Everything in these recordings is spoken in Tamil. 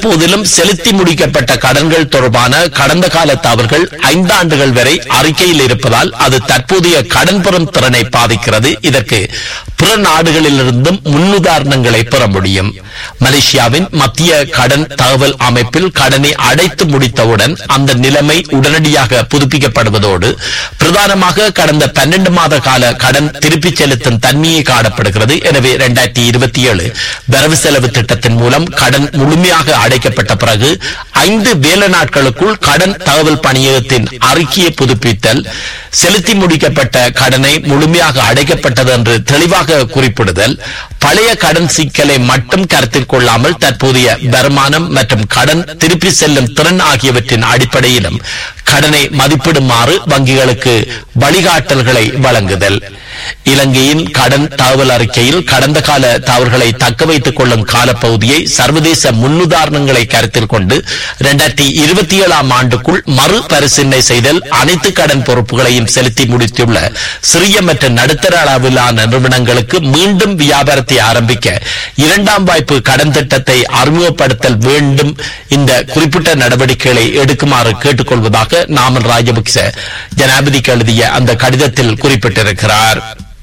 போதிலும் செலுத்தி முடிக்கப்பட்ட கடன்கள் தொடர்பான கடந்த கால தவறுகள் ஐந்தாண்டுகள் வரை அறிக்கையில் இருப்பதால் அது தற்போதைய கடன் பெறும் திறனை பாதிக்கிறது இதற்கு பிற நாடுகளிலிருந்தும் முன்னுதாரணங்களை பெற முடியும் மலேசியாவின் மத்திய கடன் தகவல் அமைப்பில் கடனை அடைத்து முடித்தவுடன் அந்த நிலைமை உடனடியாக புதுப்பிக்கப்படுவதோடு பிரதானமாக கடந்த பன்னெண்டு மாத கால கடன் திருப்பிச் செலுத்தும் தன்மையை காணப்படுகிறது எனவே இரண்டாயிரத்தி இருபத்தி ஏழு வரவு செலவு திட்டத்தின் மூலம் கடன் முழுமையாக அடைக்கப்பட்ட பிறகு ஐந்து வேலை நாட்களுக்குள் கடன் தகவல் பணியகத்தின் அறிக்கையை புதுப்பித்தல் செலுத்தி முடிக்கப்பட்ட கடனை முழுமையாக அடைக்கப்பட்டது என்று தெளிவாக குறிப்பிடுதல் பழைய கடன் சிக்கலை மட்டும் கருத்தில் கொள்ளாமல் தற்போதைய வருமானம் மற்றும் கடன் திருப்பி செல்லும் திறன் ஆகியவற்றின் அடிப்படையிலும் கடனை மதிப்பிடுமாறு வங்கிகளுக்கு வழிகாட்டல்களை வழங்குதல் இலங்கையின் கடன் தகவல் அறிக்கையில் கடந்த கால தவறுகளை தக்க வைத்துக் கொள்ளும் காலப்பகுதியை சர்வதேச முன்னுதாரணங்களை கருத்தில் கொண்டு இரண்டாயிரத்தி இருபத்தி ஏழாம் ஆண்டுக்குள் மறு பரிசீலனை செய்தல் அனைத்து கடன் பொறுப்புகளையும் செலுத்தி முடித்துள்ள சிறிய மற்றும் நடுத்தர அளவிலான நிறுவனங்களுக்கு மீண்டும் வியாபாரத்தை ஆரம்பிக்க இரண்டாம் வாய்ப்பு கடன் திட்டத்தை அறிமுகப்படுத்தல் வேண்டும் இந்த குறிப்பிட்ட நடவடிக்கைகளை எடுக்குமாறு கேட்டுக்கொள்வதாக நாமல் ராஜபக்ச ஜனாதிபதிக்கு எழுதிய அந்த கடிதத்தில் குறிப்பிட்டிருக்கிறார்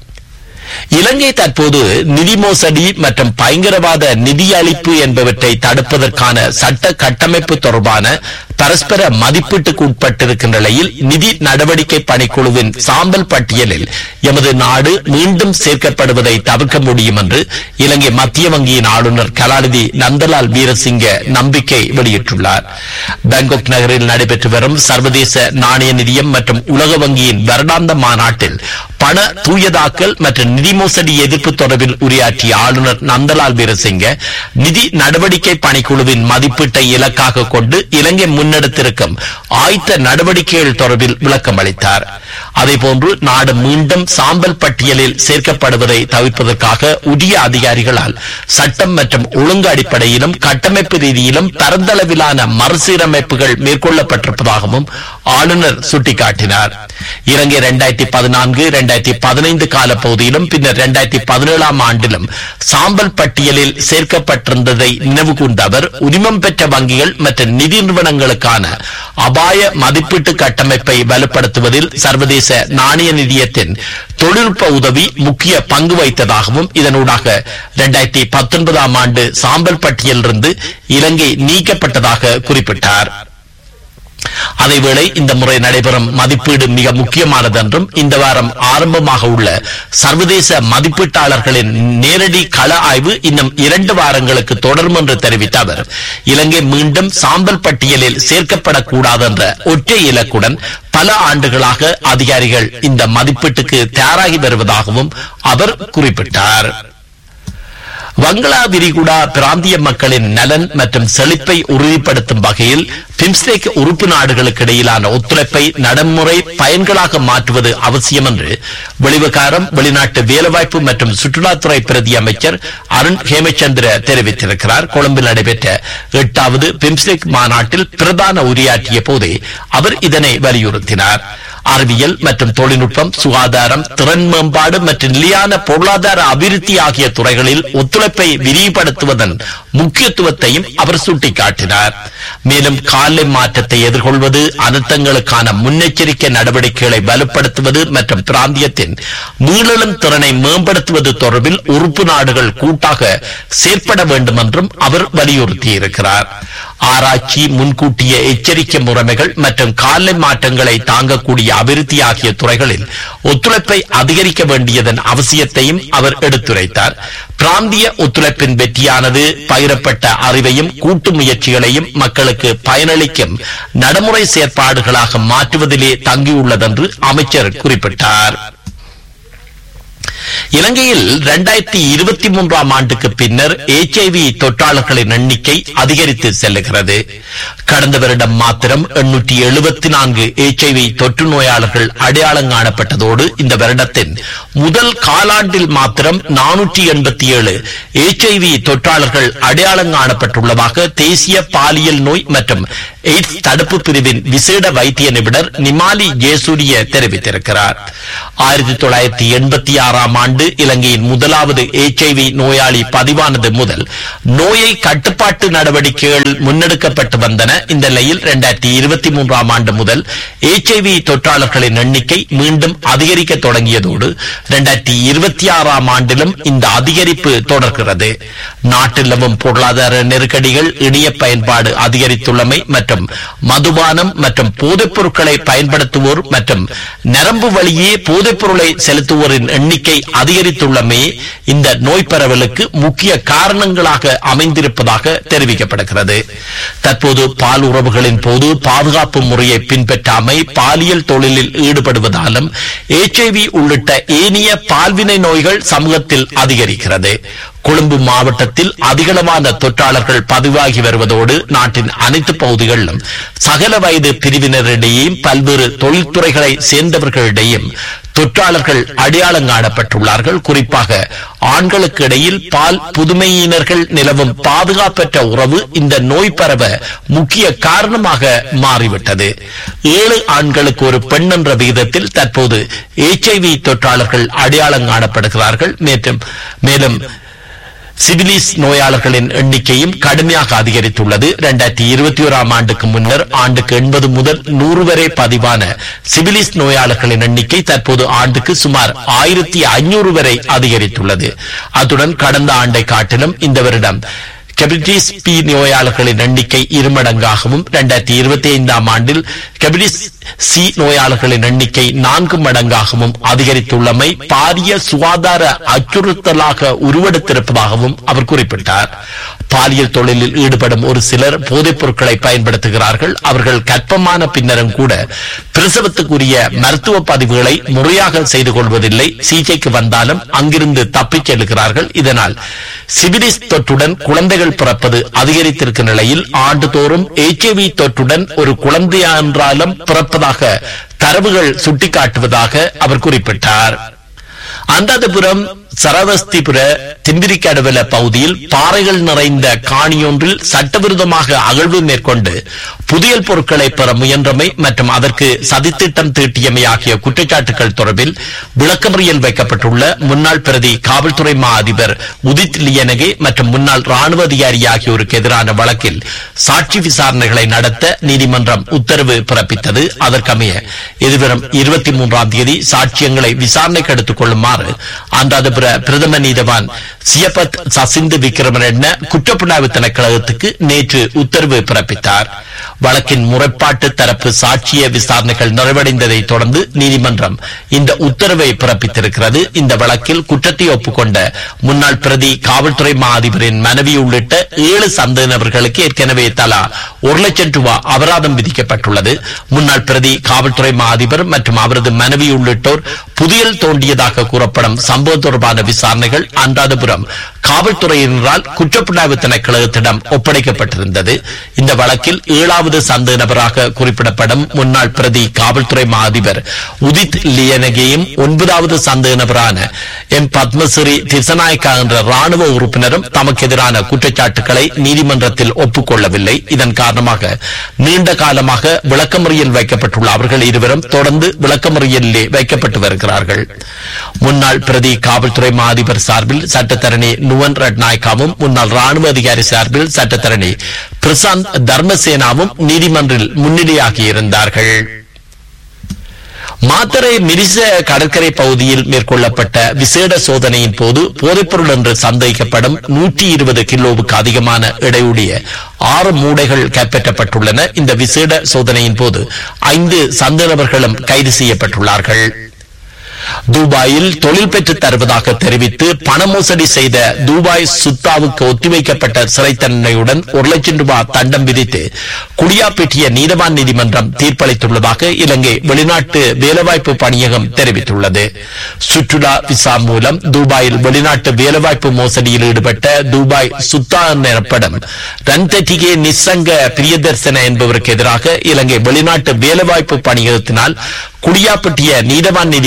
இலங்கை தற்போது நிதி மோசடி மற்றும் பயங்கரவாத நிதி அளிப்பு என்பவற்றை தடுப்பதற்கான சட்ட கட்டமைப்பு தொடர்பான பரஸ்பர மதிப்பீட்டுக்கு உட்பட்டிருக்கின்ற நிலையில் நிதி நடவடிக்கை பணிக்குழுவின் சாம்பல் பட்டியலில் எமது நாடு மீண்டும் சேர்க்கப்படுவதை தவிர்க்க முடியும் என்று இலங்கை மத்திய வங்கியின் ஆளுநர் கலாநிதி நந்தலால் வீரசிங்க நம்பிக்கை வெளியிட்டுள்ளார் பாங்காக் நகரில் நடைபெற்று வரும் சர்வதேச நாணய நிதியம் மற்றும் உலக வங்கியின் வருடாந்த மாநாட்டில் பண தூயதாக்கல் மற்றும் நிதி மோசடி எதிர்ப்பு தொடர்பில் உரையாற்றிய ஆளுநர் நந்தலால் வீரசிங்க நிதி நடவடிக்கை பணிக்குழுவின் மதிப்பீட்டை இலக்காக கொண்டு இலங்கை முன்னெடுத்திருக்கும் ஆயத்த நடவடிக்கைகள் தொடர்பில் விளக்கம் அளித்தார் அதேபோன்று நாடு மீண்டும் சாம்பல் பட்டியலில் சேர்க்கப்படுவதை தவிர்ப்பதற்காக உரிய அதிகாரிகளால் சட்டம் மற்றும் ஒழுங்கு அடிப்படையிலும் கட்டமைப்பு ரீதியிலும் பரந்தளவிலான மறுசீரமைப்புகள் மேற்கொள்ளப்பட்டிருப்பதாகவும் ஆளுநர் சுட்டிக்காட்டினார் இலங்கை இரண்டாயிரத்தி பதினான்கு இரண்டாயிரத்தி பதினைந்து காலப்பகுதியிலும் பின்னர் இரண்டாயிரத்தி பதினேழாம் ஆண்டிலும் சாம்பல் பட்டியலில் சேர்க்கப்பட்டிருந்ததை நினைவு கூர்ந்த அவர் உரிமம் பெற்ற வங்கிகள் மற்றும் நிதி நிறுவனங்களுக்கான அபாய மதிப்பீட்டு கட்டமைப்பை வலுப்படுத்துவதில் சர்வதேச நாணய நிதியத்தின் தொழில்நுட்ப உதவி முக்கிய பங்கு வைத்ததாகவும் இதனூடாக இரண்டாயிரத்தி பத்தொன்பதாம் ஆண்டு சாம்பல் பட்டியலிருந்து இலங்கை நீக்கப்பட்டதாக குறிப்பிட்டார் அதேவேளை இந்த முறை நடைபெறும் மதிப்பீடு மிக முக்கியமானது என்றும் இந்த வாரம் ஆரம்பமாக உள்ள சர்வதேச மதிப்பீட்டாளர்களின் நேரடி கள ஆய்வு இன்னும் இரண்டு வாரங்களுக்கு தொடரும் என்று தெரிவித்த அவர் இலங்கை மீண்டும் சாம்பல் பட்டியலில் சேர்க்கப்படக்கூடாது என்ற ஒற்றை இலக்குடன் பல ஆண்டுகளாக அதிகாரிகள் இந்த மதிப்பீட்டுக்கு தயாராகி வருவதாகவும் அவர் குறிப்பிட்டார் வங்களா விரிகுடா பிராந்திய மக்களின் நலன் மற்றும் செழிப்பை உறுதிப்படுத்தும் வகையில் பிம்ஸ்டெக் உறுப்பு நாடுகளுக்கு இடையிலான ஒத்துழைப்பை நடைமுறை பயன்களாக மாற்றுவது அவசியம் என்று வெளிவிகாரம் வெளிநாட்டு வேலைவாய்ப்பு மற்றும் சுற்றுலாத்துறை பிரதி அமைச்சர் அருண் ஹேமச்சந்திர தெரிவித்திருக்கிறார் கொழும்பில் நடைபெற்ற எட்டாவது பிம்ஸ்டெக் மாநாட்டில் பிரதான உரையாற்றிய போதே அவர் இதனை வலியுறுத்தினார் அறிவியல் மற்றும் தொழில்நுட்பம் சுகாதாரம் திறன் மேம்பாடு மற்றும் நிலையான பொருளாதார அபிவிருத்தி ஆகிய துறைகளில் ஒத்துழைப்பை விரிவுபடுத்துவதன் முக்கியத்துவத்தையும் அவர் சுட்டிக்காட்டினார் மேலும் காலை மாற்றத்தை எதிர்கொள்வது அனர்த்தங்களுக்கான முன்னெச்சரிக்கை நடவடிக்கைகளை வலுப்படுத்துவது மற்றும் பிராந்தியத்தின் மீளெழும் திறனை மேம்படுத்துவது தொடர்பில் உறுப்பு நாடுகள் கூட்டாக செயற்பட வேண்டும் என்றும் அவர் வலியுறுத்தியிருக்கிறார் ஆராய்ச்சி முன்கூட்டிய எச்சரிக்கை முறைமைகள் மற்றும் காலை மாற்றங்களை தாங்கக்கூடிய அபிவிருத்தி ஆகிய துறைகளில் ஒத்துழைப்பை அதிகரிக்க வேண்டியதன் அவசியத்தையும் அவர் எடுத்துரைத்தார் பிராந்திய ஒத்துழைப்பின் வெற்றியானது பகிரப்பட்ட அறிவையும் கூட்டு முயற்சிகளையும் மக்களுக்கு பயனளிக்கும் நடைமுறை செயற்பாடுகளாக மாற்றுவதிலே தங்கியுள்ளதென்று அமைச்சர் குறிப்பிட்டார் இலங்கையில் இரண்டாயிரத்தி இருபத்தி மூன்றாம் ஆண்டுக்கு பின்னர் எச்ஐவி தொற்றாளர்களின் எண்ணிக்கை அதிகரித்து செல்லுகிறது கடந்த வருடம் மாத்திரம் எண்ணூற்றி எழுபத்தி நான்கு எச்ஐவி தொற்று நோயாளர்கள் அடையாளம் காணப்பட்டதோடு இந்த வருடத்தின் முதல் காலாண்டில் மாத்திரம் நானூற்றி எண்பத்தி ஏழு எச்ஐவி தொற்றாளர்கள் அடையாளம் காணப்பட்டுள்ளதாக தேசிய பாலியல் நோய் மற்றும் எய்ட்ஸ் தடுப்பு பிரிவின் விசேட வைத்திய நிபுணர் நிமாலி ஜேசூரிய தெரிவித்திருக்கிறார் ஆயிரத்தி தொள்ளாயிரத்தி எண்பத்தி ஆறாம் ஆண்டு இலங்கையின் முதலாவது எச்ஐவி நோயாளி பதிவானது முதல் நோயை கட்டுப்பாட்டு நடவடிக்கைகள் முன்னெடுக்கப்பட்டு வந்தன இந்த நிலையில் இரண்டாயிரத்தி இருபத்தி மூன்றாம் ஆண்டு முதல் எச்ஐவி தொற்றாளர்களின் எண்ணிக்கை மீண்டும் அதிகரிக்க தொடங்கியதோடு இரண்டாயிரத்தி இருபத்தி ஆறாம் ஆண்டிலும் இந்த அதிகரிப்பு தொடர்கிறது நாட்டில் நிலவும் பொருளாதார நெருக்கடிகள் இணைய பயன்பாடு அதிகரித்துள்ளமை மற்றும் மதுபானம் மற்றும் போதைப் பொருட்களை பயன்படுத்துவோர் மற்றும் நரம்பு வழியே போதைப் பொருளை செலுத்துவோரின் எண்ணிக்கை அதிகரித்துள்ளமே இந்த நோய் பரவலுக்கு முக்கிய காரணங்களாக அமைந்திருப்பதாக தெரிவிக்கப்படுகிறது தற்போது பால் உறவுகளின் போது பாதுகாப்பு முறையை பின்பற்றாமை பாலியல் தொழிலில் ஈடுபடுவதாலும் எச்ஐவி உள்ளிட்ட ஏனைய பால்வினை நோய்கள் சமூகத்தில் அதிகரிக்கிறது கொழும்பு மாவட்டத்தில் அதிகளவான தொற்றாளர்கள் பதிவாகி வருவதோடு நாட்டின் அனைத்து பகுதிகளிலும் சகல வயது பிரிவினரிடையேயும் பல்வேறு தொழில்துறைகளை சேர்ந்தவர்களிடையும் தொற்றாளர்கள் அடையாளம் காணப்பட்டுள்ளார்கள் குறிப்பாக ஆண்களுக்கு இடையில் பால் புதுமையினர்கள் நிலவும் பாதுகாப்பற்ற உறவு இந்த நோய் பரவ முக்கிய காரணமாக மாறிவிட்டது ஏழு ஆண்களுக்கு ஒரு பெண் என்ற விகிதத்தில் தற்போது எச்ஐவி தொற்றாளர்கள் அடையாளம் காணப்படுகிறார்கள் மேலும் மேலும் சிபிலிஸ் நோயாளர்களின் எண்ணிக்கையும் கடுமையாக அதிகரித்துள்ளது இரண்டாயிரத்தி இருபத்தி ஓராம் ஆண்டுக்கு முன்னர் ஆண்டுக்கு எண்பது முதல் நூறு வரை பதிவான சிபிலிஸ் நோயாளர்களின் எண்ணிக்கை தற்போது ஆண்டுக்கு சுமார் ஆயிரத்தி ஐநூறு வரை அதிகரித்துள்ளது அத்துடன் கடந்த ஆண்டை காட்டிலும் இந்த வருடம் கெபிடிஸ் பி நோயாளர்களின் எண்ணிக்கை இருமடங்காகவும் இரண்டாயிரத்தி இருபத்தி ஐந்தாம் ஆண்டில் கெபிடிஸ் சி நோயாளர்களின் எண்ணிக்கை நான்கு மடங்காகவும் அதிகரித்துள்ளமை பாரிய சுகாதார அச்சுறுத்தலாக உருவெடுத்திருப்பதாகவும் அவர் குறிப்பிட்டார் பாலியல் தொழிலில் ஈடுபடும் ஒரு சிலர் போதைப் பொருட்களை பயன்படுத்துகிறார்கள் அவர்கள் கற்பமான பின்னரும் கூட பிரசவத்துக்குரிய மருத்துவ பதிவுகளை முறையாக செய்து கொள்வதில்லை சிகிச்சைக்கு வந்தாலும் அங்கிருந்து தப்பிச் செல்கிறார்கள் இதனால் சிபிலிஸ் தொற்றுடன் குழந்தைகள் பிறப்பது அதிகரித்திருக்கும் நிலையில் ஆண்டுதோறும் எச்ஐவி தொற்றுடன் ஒரு குழந்தையா என்றாலும் பிறப்பதாக தரவுகள் சுட்டிக்காட்டுவதாக அவர் குறிப்பிட்டார் அந்தாதிபுரம் சரவஸ்திபுர திம்பிரிக்கடவல பகுதியில் பாறைகள் நிறைந்த காணியொன்றில் சட்டவிரோதமாக அகழ்வு மேற்கொண்டு புதியல் பொருட்களை பெற முயன்றமை மற்றும் அதற்கு சதித்திட்டம் தீட்டியமை ஆகிய குற்றச்சாட்டுகள் தொடர்பில் விளக்கமறியல் வைக்கப்பட்டுள்ள முன்னாள் பிரதி காவல்துறை மா அதிபர் உதித் லியனகே மற்றும் முன்னாள் ராணுவ அதிகாரி ஆகியோருக்கு எதிரான வழக்கில் சாட்சி விசாரணைகளை நடத்த நீதிமன்றம் உத்தரவு பிறப்பித்தது அதற்கமைய எதிர்வரும் இருபத்தி மூன்றாம் தேதி சாட்சியங்களை விசாரணைக்கு எடுத்துக் கொள்ளுமாறு அந்தாதிபுர பிரதம நீதவான் சியபத் சசிந்து விக்ரமன் எண்ண குற்றப்புலனாய்வு திணைக்களகத்துக்கு நேற்று உத்தரவு பிறப்பித்தார் வழக்கின் முறைப்பாட்டு தரப்பு சாட்சிய விசாரணைகள் நிறைவடைந்ததை தொடர்ந்து நீதிமன்றம் இந்த உத்தரவை பிறப்பித்திருக்கிறது இந்த வழக்கில் குற்றத்தை ஒப்புக்கொண்ட முன்னாள் பிரதி காவல்துறை மா அதிபரின் மனைவி உள்ளிட்ட ஏழு சந்தேகநபர்களுக்கு ஏற்கனவே தலா ஒரு லட்சம் ரூபாய் அபராதம் விதிக்கப்பட்டுள்ளது முன்னாள் பிரதி காவல்துறை மா அதிபர் மற்றும் அவரது மனைவி உள்ளிட்டோர் புதியல் தோண்டியதாக கூறப்படும் சம்பவம் தொடர்பான விசாரணைகள் அன்றாதபுரம் காவல்துறையினரால் குற்றப்புலனாய்வு திணைக்களகத்திடம் ஒப்படைக்கப்பட்டிருந்தது இந்த வழக்கில் ஏழாவது சந்தேக நபராக குறிப்பிடப்படும் முன்னாள் பிரதி காவல்துறை மா அதிபர் உதித் லியனகேயும் ஒன்பதாவது சந்தேக நபரான எம் பத்மஸ்ரீ திசநாயக்கா என்ற ராணுவ உறுப்பினரும் தமக்கு எதிரான குற்றச்சாட்டுகளை நீதிமன்றத்தில் ஒப்புக்கொள்ளவில்லை இதன் காரணமாக நீண்ட காலமாக விளக்கமறியல் வைக்கப்பட்டுள்ள அவர்கள் இருவரும் தொடர்ந்து விளக்கமறியலிலே வைக்கப்பட்டு வருகிறார்கள் முன்னாள் பிரதி காவல்துறை மா அதிபர் சார்பில் சட்டத்தரணி நுவன் ரட்நாயக்காவும் முன்னாள் ராணுவ அதிகாரி சார்பில் சட்டத்தரணி பிரசாந்த் தர்மசேனாவும் நீதிமன்றில் முன்னிலையாகி இருந்தார்கள் மாத்தரை மிரிச கடற்கரை பகுதியில் மேற்கொள்ளப்பட்ட விசேட சோதனையின் போது போதைப்பொருள் என்று சந்தேகிக்கப்படும் நூற்றி இருபது கிலோவுக்கு அதிகமான எடையுடைய ஆறு மூடைகள் கைப்பற்றப்பட்டுள்ளன இந்த விசேட சோதனையின் போது ஐந்து சந்தேகநபர்களும் கைது செய்யப்பட்டுள்ளார்கள் துபாயில் தொழில் பெற்றுத் தருவதாக தெரிவித்து பண மோசடி செய்த துபாய் சுத்தாவுக்கு ஒத்திவைக்கப்பட்ட சிறை தண்டனையுடன் ஒரு லட்சம் ரூபாய் தண்டம் விதித்து குடியாப்பேட்டிய நீதவான் நீதிமன்றம் தீர்ப்பளித்துள்ளதாக இலங்கை வெளிநாட்டு வேலைவாய்ப்பு பணியகம் தெரிவித்துள்ளது சுற்றுலா விசா மூலம் துபாயில் வெளிநாட்டு வேலைவாய்ப்பு மோசடியில் ஈடுபட்ட துபாய் சுத்தா எனப்படும் ரன்தட்டிகே நிசங்க பிரியதர்சன என்பவருக்கு எதிராக இலங்கை வெளிநாட்டு வேலைவாய்ப்பு பணியகத்தினால் குடியாப்பட்டிய நீதவான் நீதிமன்றில்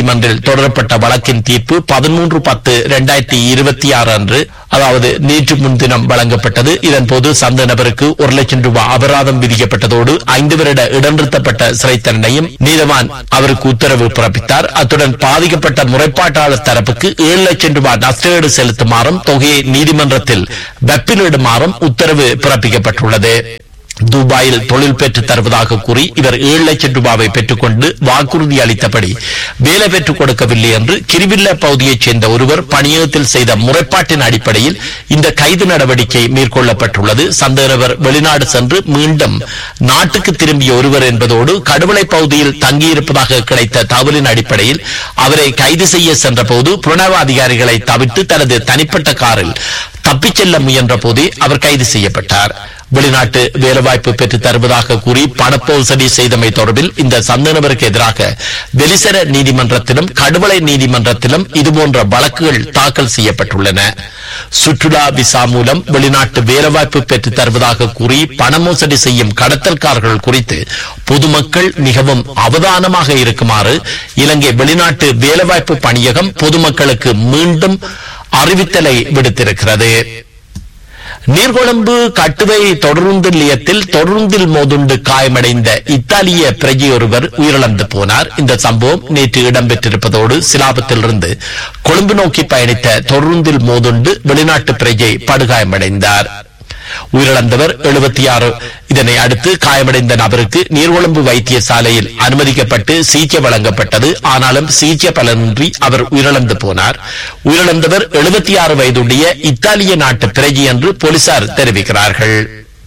தொடரப்பட்ட வழக்கின் தீர்ப்பு பதிமூன்று பத்து இரண்டாயிரத்தி இருபத்தி ஆறு அன்று அதாவது நேற்று முன்தினம் வழங்கப்பட்டது இதன்போது சந்த நபருக்கு ஒரு லட்சம் ரூபாய் அபராதம் விதிக்கப்பட்டதோடு ஐந்து வருட இடநிறுத்தப்பட்ட சிறை தண்டனையும் நீதவான் அவருக்கு உத்தரவு பிறப்பித்தார் அத்துடன் பாதிக்கப்பட்ட முறைப்பாட்டாளர் தரப்புக்கு ஏழு லட்சம் ரூபாய் நஷ்டஈடு செலுத்துமாறும் தொகையை நீதிமன்றத்தில் வெப்பிலிடுமாறும் உத்தரவு பிறப்பிக்கப்பட்டுள்ளது துபாயில் தொழில் பெற்று தருவதாக கூறி இவர் ஏழு லட்சம் ரூபாவை பெற்றுக்கொண்டு வாக்குறுதி அளித்தபடி வேலை பெற்றுக் கொடுக்கவில்லை என்று கிரிவில்ல பகுதியைச் சேர்ந்த ஒருவர் பணியகத்தில் செய்த முறைப்பாட்டின் அடிப்படையில் இந்த கைது நடவடிக்கை மேற்கொள்ளப்பட்டுள்ளது சந்தேகவர் வெளிநாடு சென்று மீண்டும் நாட்டுக்கு திரும்பிய ஒருவர் என்பதோடு கடுவளை பகுதியில் தங்கியிருப்பதாக கிடைத்த தகவலின் அடிப்படையில் அவரை கைது செய்ய சென்றபோது புலனாய்வு அதிகாரிகளை தவிர்த்து தனது தனிப்பட்ட காரில் தப்பிச் செல்ல முயன்ற போதே அவர் கைது செய்யப்பட்டார் வெளிநாட்டு வேலைவாய்ப்பு பெற்றுத் தருவதாக கூறி பணப்போசடி செய்தமை தொடர்பில் இந்த சந்தனவருக்கு எதிராக வெலிசர நீதிமன்றத்திலும் கடுவளை நீதிமன்றத்திலும் இதுபோன்ற வழக்குகள் தாக்கல் செய்யப்பட்டுள்ளன சுற்றுலா விசா மூலம் வெளிநாட்டு வேலைவாய்ப்பு பெற்றுத் தருவதாக கூறி பண மோசடி செய்யும் கடத்தல்காரர்கள் குறித்து பொதுமக்கள் மிகவும் அவதானமாக இருக்குமாறு இலங்கை வெளிநாட்டு வேலைவாய்ப்பு பணியகம் பொதுமக்களுக்கு மீண்டும் அறிவித்தலை விடுத்திருக்கிறது நீர்கொழும்பு கட்டுவை தொடருந்து நிலையத்தில் தொடருந்தில் மோதுண்டு காயமடைந்த இத்தாலிய பிரஜையொருவர் உயிரிழந்து போனார் இந்த சம்பவம் நேற்று இடம்பெற்றிருப்பதோடு சிலாபத்திலிருந்து கொழும்பு நோக்கி பயணித்த தொடருந்தில் மோதுண்டு வெளிநாட்டு பிரஜை படுகாயமடைந்தார் உயிரிழந்தவர் எழுபத்தி ஆறு இதனை அடுத்து காயமடைந்த நபருக்கு நீர்கொழும்பு வைத்தியசாலையில் அனுமதிக்கப்பட்டு சிகிச்சை வழங்கப்பட்டது ஆனாலும் சிகிச்சை பலனின்றி அவர் உயிரிழந்து போனார் உயிரிழந்தவர் எழுபத்தி ஆறு வயதுடைய இத்தாலிய நாட்டு பிரஜை என்று போலீசார் தெரிவிக்கிறார்கள்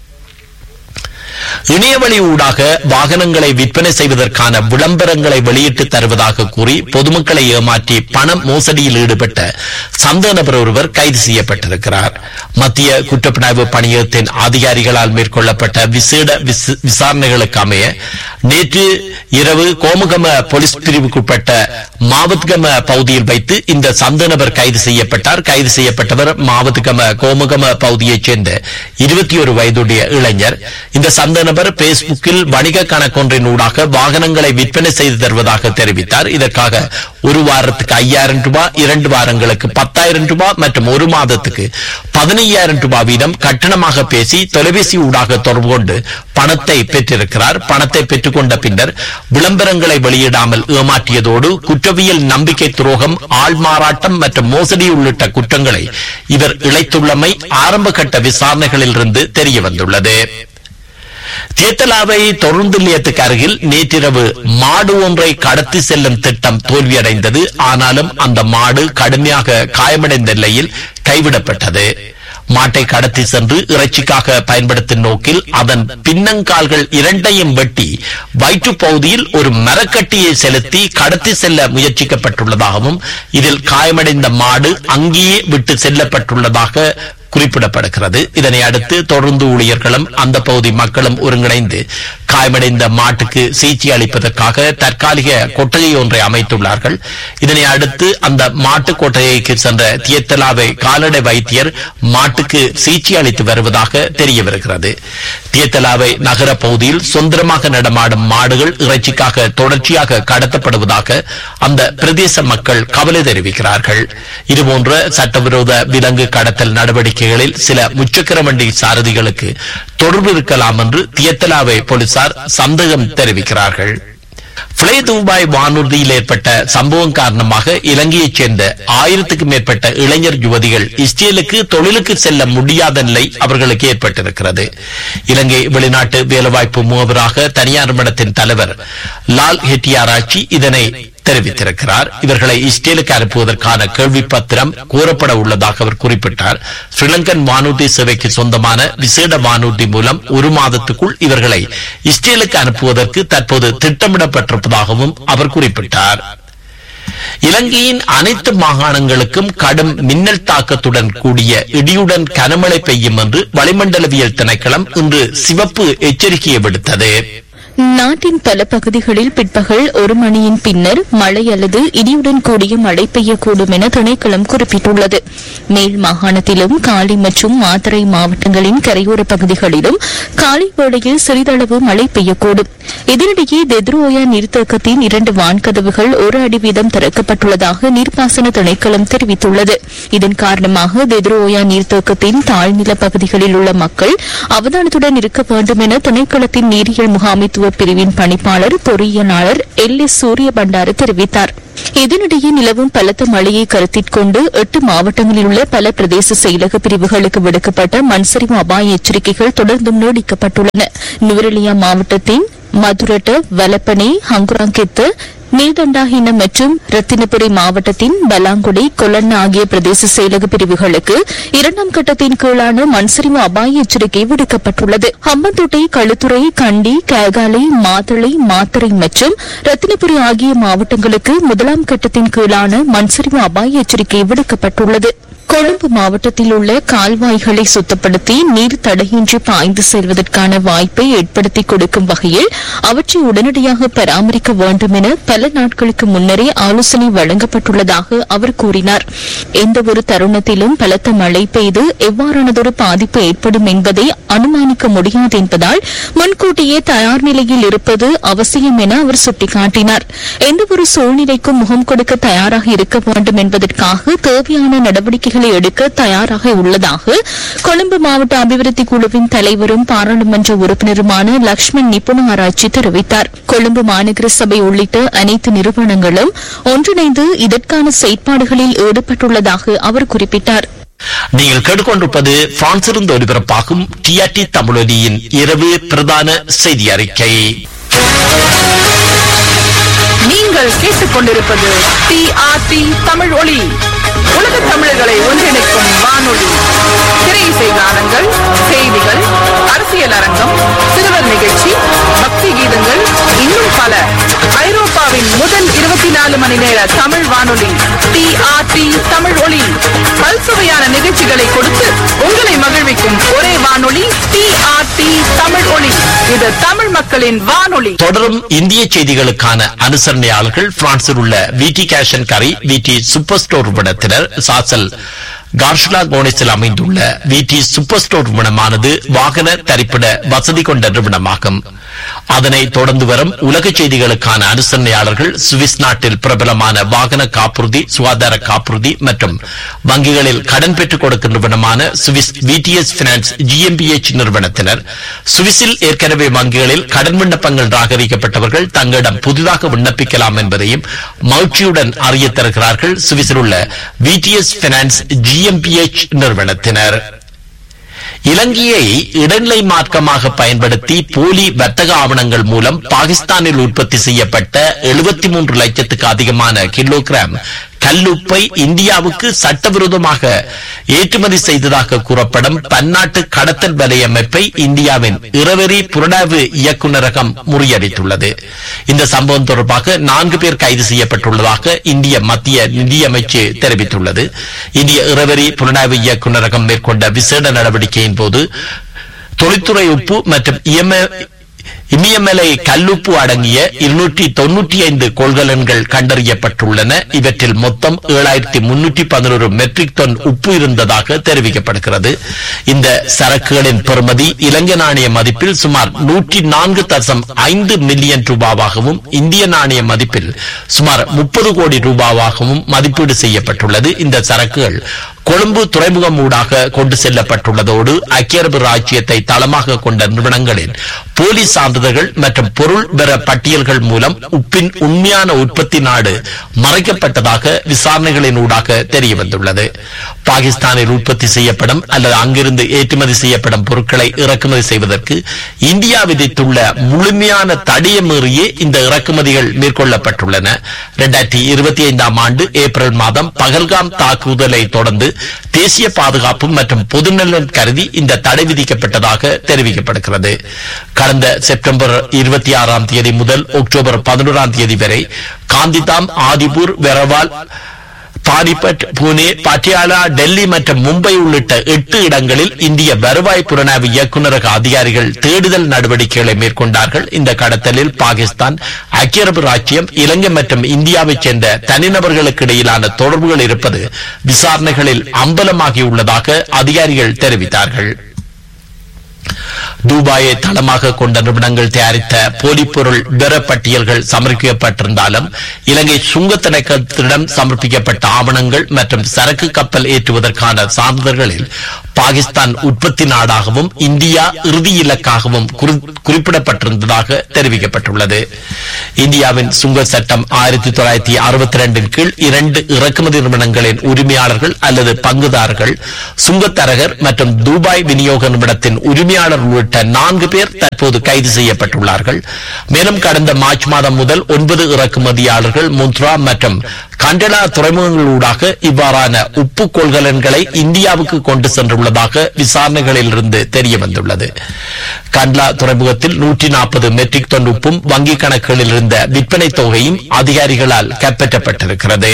இணையவழி ஊடாக வாகனங்களை விற்பனை செய்வதற்கான விளம்பரங்களை வெளியிட்டு தருவதாக கூறி பொதுமக்களை ஏமாற்றி பண மோசடியில் ஈடுபட்ட சந்தேக நபர் ஒருவர் கைது செய்யப்பட்டிருக்கிறார் மத்திய குற்றப்புலனாய்வு பணியகத்தின் அதிகாரிகளால் மேற்கொள்ளப்பட்ட விசேட விச- விசாரணைகளுக்கு அமைய நேற்று இரவு கோமுகம போலீஸ் பிரிவுக்குட்பட்ட மாவத்கம பகுதியில் வைத்து இந்த சந்தேக நபர் கைது செய்யப்பட்டார் கைது செய்யப்பட்டவர் மாவத்கம கோமுகம பகுதியைச் சேர்ந்த இருபத்தி ஒரு வயதுடைய இளைஞர் இந்த சந்த நபர் பேஸ்புக்கில் வணிக கணக்கொன்றின் ஊடாக வாகனங்களை விற்பனை செய்து தருவதாக தெரிவித்தார் இதற்காக ஒரு வாரத்துக்கு ஐயாயிரம் ரூபாய் இரண்டு வாரங்களுக்கு பத்தாயிரம் ரூபாய் மற்றும் ஒரு மாதத்துக்கு பதினையாயிரம் ரூபாய் வீதம் கட்டணமாக பேசி தொலைபேசி ஊடாக தொடர்பு கொண்டு பணத்தை பெற்றிருக்கிறார் பணத்தை பெற்றுக்கொண்ட பின்னர் விளம்பரங்களை வெளியிடாமல் ஏமாற்றியதோடு குற்றவியல் நம்பிக்கை துரோகம் ஆள்மாறாட்டம் மற்றும் மோசடி உள்ளிட்ட குற்றங்களை இவர் இழைத்துள்ளமை ஆரம்ப கட்ட விசாரணைகளிலிருந்து தெரிய வந்துள்ளது தேத்தலாவை தொடர்ந்து நிலையத்துக்கு அருகில் நேற்றிரவு மாடு ஒன்றை கடத்தி செல்லும் திட்டம் தோல்வியடைந்தது ஆனாலும் அந்த மாடு கடுமையாக காயமடைந்த நிலையில் கைவிடப்பட்டது மாட்டை கடத்தி சென்று இறைச்சிக்காக பயன்படுத்தும் நோக்கில் அதன் பின்னங்கால்கள் இரண்டையும் வெட்டி வயிற்றுப் பகுதியில் ஒரு மரக்கட்டியை செலுத்தி கடத்தி செல்ல முயற்சிக்கப்பட்டுள்ளதாகவும் இதில் காயமடைந்த மாடு அங்கேயே விட்டு செல்லப்பட்டுள்ளதாக குறிப்பிடப்படுகிறது இதனை அடுத்து தொடர்ந்து ஊழியர்களும் அந்த பகுதி மக்களும் ஒருங்கிணைந்து காயமடைந்த மாட்டுக்கு சிகிச்சை அளிப்பதற்காக தற்காலிக கொட்டகை ஒன்றை அமைத்துள்ளார்கள் இதனை அடுத்து அந்த மாட்டு கொட்டகைக்கு சென்ற தியத்தலாவை கால்நடை வைத்தியர் மாட்டுக்கு சிகிச்சை அளித்து வருவதாக தெரிய வருகிறது தியத்தலாவை நகர பகுதியில் சொந்தமாக நடமாடும் மாடுகள் இறைச்சிக்காக தொடர்ச்சியாக கடத்தப்படுவதாக அந்த பிரதேச மக்கள் கவலை தெரிவிக்கிறார்கள் இதுபோன்ற சட்டவிரோத விலங்கு கடத்தல் நடவடிக்கைகளில் சில முச்சக்கர வண்டி சாரதிகளுக்கு தொடர்பு இருக்கலாம் என்று தியத்தலாவை போலீசார் சந்தேகம் தெரிவிக்கிறார்கள் பிளே துபாய் வானூர்தியில் ஏற்பட்ட சம்பவம் காரணமாக இலங்கையைச் சேர்ந்த ஆயிரத்துக்கும் மேற்பட்ட இளைஞர் யுவதிகள் இஸ்ரேலுக்கு தொழிலுக்கு செல்ல முடியாத நிலை அவர்களுக்கு ஏற்பட்டிருக்கிறது இலங்கை வெளிநாட்டு வேலைவாய்ப்பு முகவராக தனியார் மடத்தின் தலைவர் லால் ஹெட்டியாராச்சி இதனை தெரிவித்திருக்கிறார் இவர்களை இஸ்ரேலுக்கு அனுப்புவதற்கான கேள்வி பத்திரம் கோரப்பட உள்ளதாக அவர் குறிப்பிட்டார் ஸ்ரீலங்கன் வானூர்தி சேவைக்கு சொந்தமான விசேட வானூர்தி மூலம் ஒரு மாதத்துக்குள் இவர்களை இஸ்ரேலுக்கு அனுப்புவதற்கு தற்போது திட்டமிடப்பட்டிருப்பதாகவும் அவர் குறிப்பிட்டார் இலங்கையின் அனைத்து மாகாணங்களுக்கும் கடும் மின்னல் தாக்கத்துடன் கூடிய இடியுடன் கனமழை பெய்யும் என்று வளிமண்டலவியல் திணைக்களம் இன்று சிவப்பு எச்சரிக்கையை விடுத்தது நாட்டின் பல பகுதிகளில் பிற்பகல் ஒரு மணியின் பின்னர் மழை அல்லது இடியுடன் கூடிய மழை பெய்யக்கூடும் என திணைக்களம் குறிப்பிட்டுள்ளது மேல் மாகாணத்திலும் காலி மற்றும் மாத்தறை மாவட்டங்களின் கரையோர பகுதிகளிலும் காலை வேளையில் சிறிதளவு மழை பெய்யக்கூடும் இதனிடையே தெத்ரோயா நீர்த்தேக்கத்தின் இரண்டு வான்கதவுகள் ஒரு அடி வீதம் திறக்கப்பட்டுள்ளதாக நீர்ப்பாசன திணைக்களம் தெரிவித்துள்ளது இதன் காரணமாக தெத்ரோயா நீர்த்தேக்கத்தின் தாழ்நில பகுதிகளில் உள்ள மக்கள் அவதானத்துடன் இருக்க வேண்டும் என திணைக்களத்தின் நீரியல் முகாமைத்துவ பிரிவின் பணிப்பாளர் பொறியியலாளர் எல் எஸ் சூரிய பண்டாரு தெரிவித்தார் இதனிடையே நிலவும் பலத்த மழையை கருத்தில் கொண்டு எட்டு மாவட்டங்களில் உள்ள பல பிரதேச செயலக பிரிவுகளுக்கு விடுக்கப்பட்ட மண்சரிவு அபாய எச்சரிக்கைகள் தொடர்ந்தும் நீடிக்கப்பட்டுள்ளன நுவரெலியா மாவட்டத்தின் மதுரட்ட வலப்பனை ஹங்குராங்கித்து நீர்தண்டாஹின மற்றும் ரத்தினபுரி மாவட்டத்தின் பலாங்குடி கொல்லண்ண ஆகிய பிரதேச செயலக பிரிவுகளுக்கு இரண்டாம் கட்டத்தின் கீழான மண்சரிவு அபாய எச்சரிக்கை விடுக்கப்பட்டுள்ளது ஹம்பந்தோட்டை களுத்துறை கண்டி கேகாலை மாத்தளை மாத்தறை மற்றும் ரத்தினபுரி ஆகிய மாவட்டங்களுக்கு முதலாம் கட்டத்தின் கீழான மண்சரிவு அபாய எச்சரிக்கை விடுக்கப்பட்டுள்ளது கொழும்பு மாவட்டத்தில் உள்ள கால்வாய்களை சுத்தப்படுத்தி நீர் தடையின்றி பாய்ந்து செல்வதற்கான வாய்ப்பை ஏற்படுத்திக் கொடுக்கும் வகையில் அவற்றை உடனடியாக பராமரிக்க வேண்டும் என பல நாட்களுக்கு முன்னரே ஆலோசனை வழங்கப்பட்டுள்ளதாக அவர் கூறினார் எந்தவொரு தருணத்திலும் பலத்த மழை பெய்து எவ்வாறானதொரு பாதிப்பு ஏற்படும் என்பதை அனுமானிக்க முடியாது என்பதால் முன்கூட்டியே தயார் நிலையில் இருப்பது அவசியம் என அவர் சுட்டிக்காட்டினார் எந்தவொரு சூழ்நிலைக்கும் முகம் கொடுக்க தயாராக இருக்க வேண்டும் என்பதற்காக தேவையான நடவடிக்கைகளை எடுக்க தயாராக உள்ளதாக கொழும்பு மாவட்ட அபிவிருத்தி குழுவின் தலைவரும் பாராளுமன்ற உறுப்பினருமான லக்ஷ்மண் நிபுண ஆராய்ச்சி தெரிவித்தார் கொழும்பு மாநகர சபை உள்ளிட்ட அனைத்து நிறுவனங்களும் ஒன்றிணைந்து இதற்கான செயற்பாடுகளில் ஈடுபட்டுள்ளதாக அவர் குறிப்பிட்டார் நீங்கள் கேட்டுக்கொண்டிருப்பது பிரான்சிலிருந்து ஒலிபரப்பாகும் டிஆர்டி தமிழொலியின் இரவு பிரதான செய்தி அறிக்கை நீங்கள் கேட்டுக்கொண்டிருப்பது டிஆர்டி தமிழ் ஒளி உலக தமிழர்களை ஒன்றிணைக்கும் வானொலி திரை இசை கானங்கள் செய்திகள் அரசியல் அரங்கம் சிறுவர் நிகழ்ச்சி பக்தி கீதங்கள் இன்னும் பல ஐரோப்பாவின் முதல் இருபத்தி நாலு மணி நேர தமிழ் வானொலி டிஆர்டி தமிழ் ஒளி பல்சுவையான நிகழ்ச்சிகளை கொடுத்து உங்களை மகிழ்விக்கும் ஒரே வானொலி டிஆர்டி தமிழ் ஒளி இது தமிழ் மக்களின் வானொலி தொடரும் இந்திய செய்திகளுக்கான அனுசரணையாளர்கள் பிரான்சில் உள்ள விடி கேஷன் கரை விடி சூப்பர் ஸ்டோர் நிறுவனத்தினர் சாசல் கார்ஷ்லா கோனிஸில் அமைந்துள்ள விடி சூப்பர் ஸ்டோர் நிறுவனமானது வாகன தரிப்பிட வசதி கொண்ட நிறுவனமாகும் அதனை தொடர்ந்து வரும் உலக செய்திகளுக்கான அனுசரணையாளர்கள் சுவிஸ் நாட்டில் பிரபலமான வாகன காப்புறுதி சுகாதார காப்புறுதி மற்றும் வங்கிகளில் கடன் பெற்றுக் கொடுக்கும் நிறுவனமான சுவிஸ் விடிஎஸ் பினான்ஸ் ஜிஎம்பிஎச் நிறுவனத்தினர் சுவிஸில் ஏற்கனவே வங்கிகளில் கடன் விண்ணப்பங்கள் நிராகரிக்கப்பட்டவர்கள் தங்களிடம் புதிதாக விண்ணப்பிக்கலாம் என்பதையும் மகிழ்ச்சியுடன் அறிய தருகிறார்கள் சுவிஸில் உள்ள விடிஎஸ் பினான்ஸ் ஜிஎம்பிஎச் நிறுவனத்தினர் இலங்கையை இடைநிலை மார்க்கமாக பயன்படுத்தி போலி வர்த்தக ஆவணங்கள் மூலம் பாகிஸ்தானில் உற்பத்தி செய்யப்பட்ட எழுபத்தி மூன்று லட்சத்துக்கு அதிகமான கிலோகிராம் கல்லுப்பை இந்தியாவுக்கு சட்டவிரோதமாக ஏற்றுமதி செய்ததாக கூறப்படும் பன்னாட்டு கடத்தல் வலையமைப்பை இந்தியாவின் இரவெறி புலனாய்வு இயக்குநரகம் முறியடித்துள்ளது இந்த சம்பவம் தொடர்பாக நான்கு பேர் கைது செய்யப்பட்டுள்ளதாக இந்திய மத்திய நிதியமைச்சு தெரிவித்துள்ளது இந்திய இரவெறி புலனாய்வு இயக்குநரகம் மேற்கொண்ட விசேட நடவடிக்கையின் போது தொழில்துறை உப்பு மற்றும் இஎம்ஐ இமயமலை கல்லுப்பு அடங்கிய இருநூற்றி தொன்னூற்றி ஐந்து கொள்கலன்கள் கண்டறியப்பட்டுள்ளன இவற்றில் மொத்தம் ஏழாயிரத்தி முன்னூற்றி பதினோரு மெட்ரிக் டன் உப்பு இருந்ததாக தெரிவிக்கப்படுகிறது இந்த சரக்குகளின் பெறுமதி இலங்கை நாணய மதிப்பில் சுமார் நூற்றி நான்கு தசம் ஐந்து மில்லியன் ரூபாவாகவும் இந்திய நாணய மதிப்பில் சுமார் முப்பது கோடி ரூபாவாகவும் மதிப்பீடு செய்யப்பட்டுள்ளது இந்த சரக்குகள் கொழும்பு துறைமுகம் ஊடாக கொண்டு செல்லப்பட்டுள்ளதோடு ஐக்கிய அரபு ராஜ்யத்தை தளமாக கொண்ட நிறுவனங்களின் போலி சான்றிதழ்கள் மற்றும் பொருள் பெற பட்டியல்கள் மூலம் உப்பின் உண்மையான உற்பத்தி நாடு மறைக்கப்பட்டதாக விசாரணைகளின் ஊடாக தெரிய வந்துள்ளது பாகிஸ்தானில் உற்பத்தி செய்யப்படும் அல்லது அங்கிருந்து ஏற்றுமதி செய்யப்படும் பொருட்களை இறக்குமதி செய்வதற்கு இந்தியா விதித்துள்ள முழுமையான தடையை மீறியே இந்த இறக்குமதிகள் மேற்கொள்ளப்பட்டுள்ளன இரண்டாயிரத்தி இருபத்தி ஐந்தாம் ஆண்டு ஏப்ரல் மாதம் பகல்காம் தாக்குதலை தொடர்ந்து தேசிய பாதுகாப்பு மற்றும் பொதுநலன் கருதி இந்த தடை விதிக்கப்பட்டதாக தெரிவிக்கப்படுகிறது கடந்த செப்டம்பர் இருபத்தி ஆறாம் தேதி முதல் அக்டோபர் பதினோராம் தேதி வரை காந்திதாம் ஆதிபூர் வெரவால் பானிபட் புனே பட்டியாலா டெல்லி மற்றும் மும்பை உள்ளிட்ட எட்டு இடங்களில் இந்திய வருவாய் புலனாய்வு இயக்குநரக அதிகாரிகள் தேடுதல் நடவடிக்கைகளை மேற்கொண்டார்கள் இந்த கடத்தலில் பாகிஸ்தான் ஐக்கிய அரபு ராச்சியம் இலங்கை மற்றும் இந்தியாவைச் சேர்ந்த தனிநபர்களுக்கு இடையிலான தொடர்புகள் இருப்பது விசாரணைகளில் அம்பலமாகியுள்ளதாக அதிகாரிகள் தெரிவித்தார்கள் துபாயை தளமாக கொண்ட நிறுவனங்கள் தயாரித்த போலிப்பொருள் விவர பட்டியல்கள் சமர்ப்பிக்கப்பட்டிருந்தாலும் இலங்கை சுங்கத் திணைக்களத்திடம் சமர்ப்பிக்கப்பட்ட ஆவணங்கள் மற்றும் சரக்கு கப்பல் ஏற்றுவதற்கான சான்றிதழ்களில் பாகிஸ்தான் உற்பத்தி நாடாகவும் இந்தியா இறுதி இலக்காகவும் குறி- குறிப்பிடப்பட்டிருந்ததாக தெரிவிக்கப்பட்டுள்ளது இந்தியாவின் சுங்க சட்டம் ஆயிரத்தி தொள்ளாயிரத்தி அறுபத்தி ரெண்டின் கீழ் இரண்டு இறக்குமதி நிறுவனங்களின் உரிமையாளர்கள் அல்லது பங்குதாரர்கள் சுங்கத்தரகர் மற்றும் துபாய் விநியோக நிறுவனத்தின் உரிமையாளர் உள்ளிட்ட நான்கு பேர் தற்போது கைது செய்யப்பட்டுள்ளார்கள் மேலும் கடந்த மார்ச் மாதம் முதல் ஒன்பது இறக்குமதியாளர்கள் முந்த்ரா மற்றும் கண்டலா துறைமுகங்களூடாக இவ்வாறான உப்பு கொள்கலன்களை இந்தியாவுக்கு கொண்டு சென்றுள்ளதாக விசாரணைகளில் இருந்து தெரிய வந்துள்ளது கண்ட்லா துறைமுகத்தில் நூற்றி நாற்பது மெட்ரிக் டன் உப்பும் வங்கிக் கணக்குகளில் இருந்த விற்பனை தொகையும் அதிகாரிகளால் கைப்பற்றப்பட்டிருக்கிறது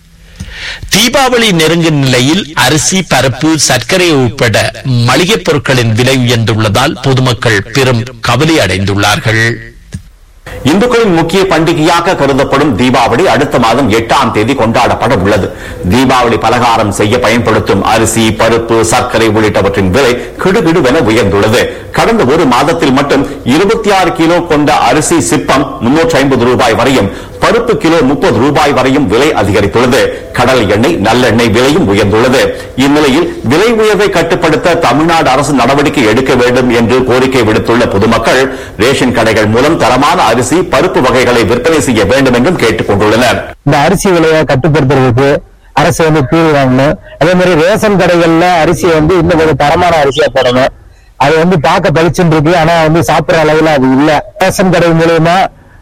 தீபாவளி நெருங்கும் நிலையில் அரிசி பருப்பு சர்க்கரை உட்பட மளிகைப் பொருட்களின் விலை உயர்ந்துள்ளதால் பொதுமக்கள் பெரும் கவலை அடைந்துள்ளார்கள் இந்துக்களின் முக்கிய பண்டிகையாக கருதப்படும் தீபாவளி அடுத்த மாதம் எட்டாம் தேதி கொண்டாடப்பட உள்ளது தீபாவளி பலகாரம் செய்ய பயன்படுத்தும் அரிசி பருப்பு சர்க்கரை உள்ளிட்டவற்றின் விலை கிடுகிடுவென உயர்ந்துள்ளது கடந்த ஒரு மாதத்தில் மட்டும் இருபத்தி ஆறு கிலோ கொண்ட அரிசி சிப்பம் முன்னூற்றி ஐம்பது ரூபாய் வரையும் பருப்பு கிலோ முப்பது ரூபாய் வரையும் விலை அதிகரித்துள்ளது கடல் எண்ணெய் நல்லெண்ணெய் விலையும் உயர்ந்துள்ளது இந்நிலையில் விலை உயர்வை கட்டுப்படுத்த தமிழ்நாடு அரசு நடவடிக்கை எடுக்க வேண்டும் என்று கோரிக்கை விடுத்துள்ள பொதுமக்கள் ரேஷன் கடைகள் மூலம் தரமான அரிசி பருப்பு வகைகளை விற்பனை செய்ய வேண்டும் என்றும் கேட்டுக் கொண்டுள்ளனர் இந்த அரிசி விலையை கட்டுப்படுத்துறதுக்கு அரசு வந்து தீர்வு வாங்கணும் அதே மாதிரி ரேஷன் கடைகள்ல அரிசியை வந்து இன்னும் கொஞ்சம் தரமான அரிசியா போடணும் அது வந்து பார்க்க பளிச்சுன்னு இருக்கு ஆனா வந்து சாப்பிடுற அளவுல அது இல்ல ரேஷன் கடை மூலியமா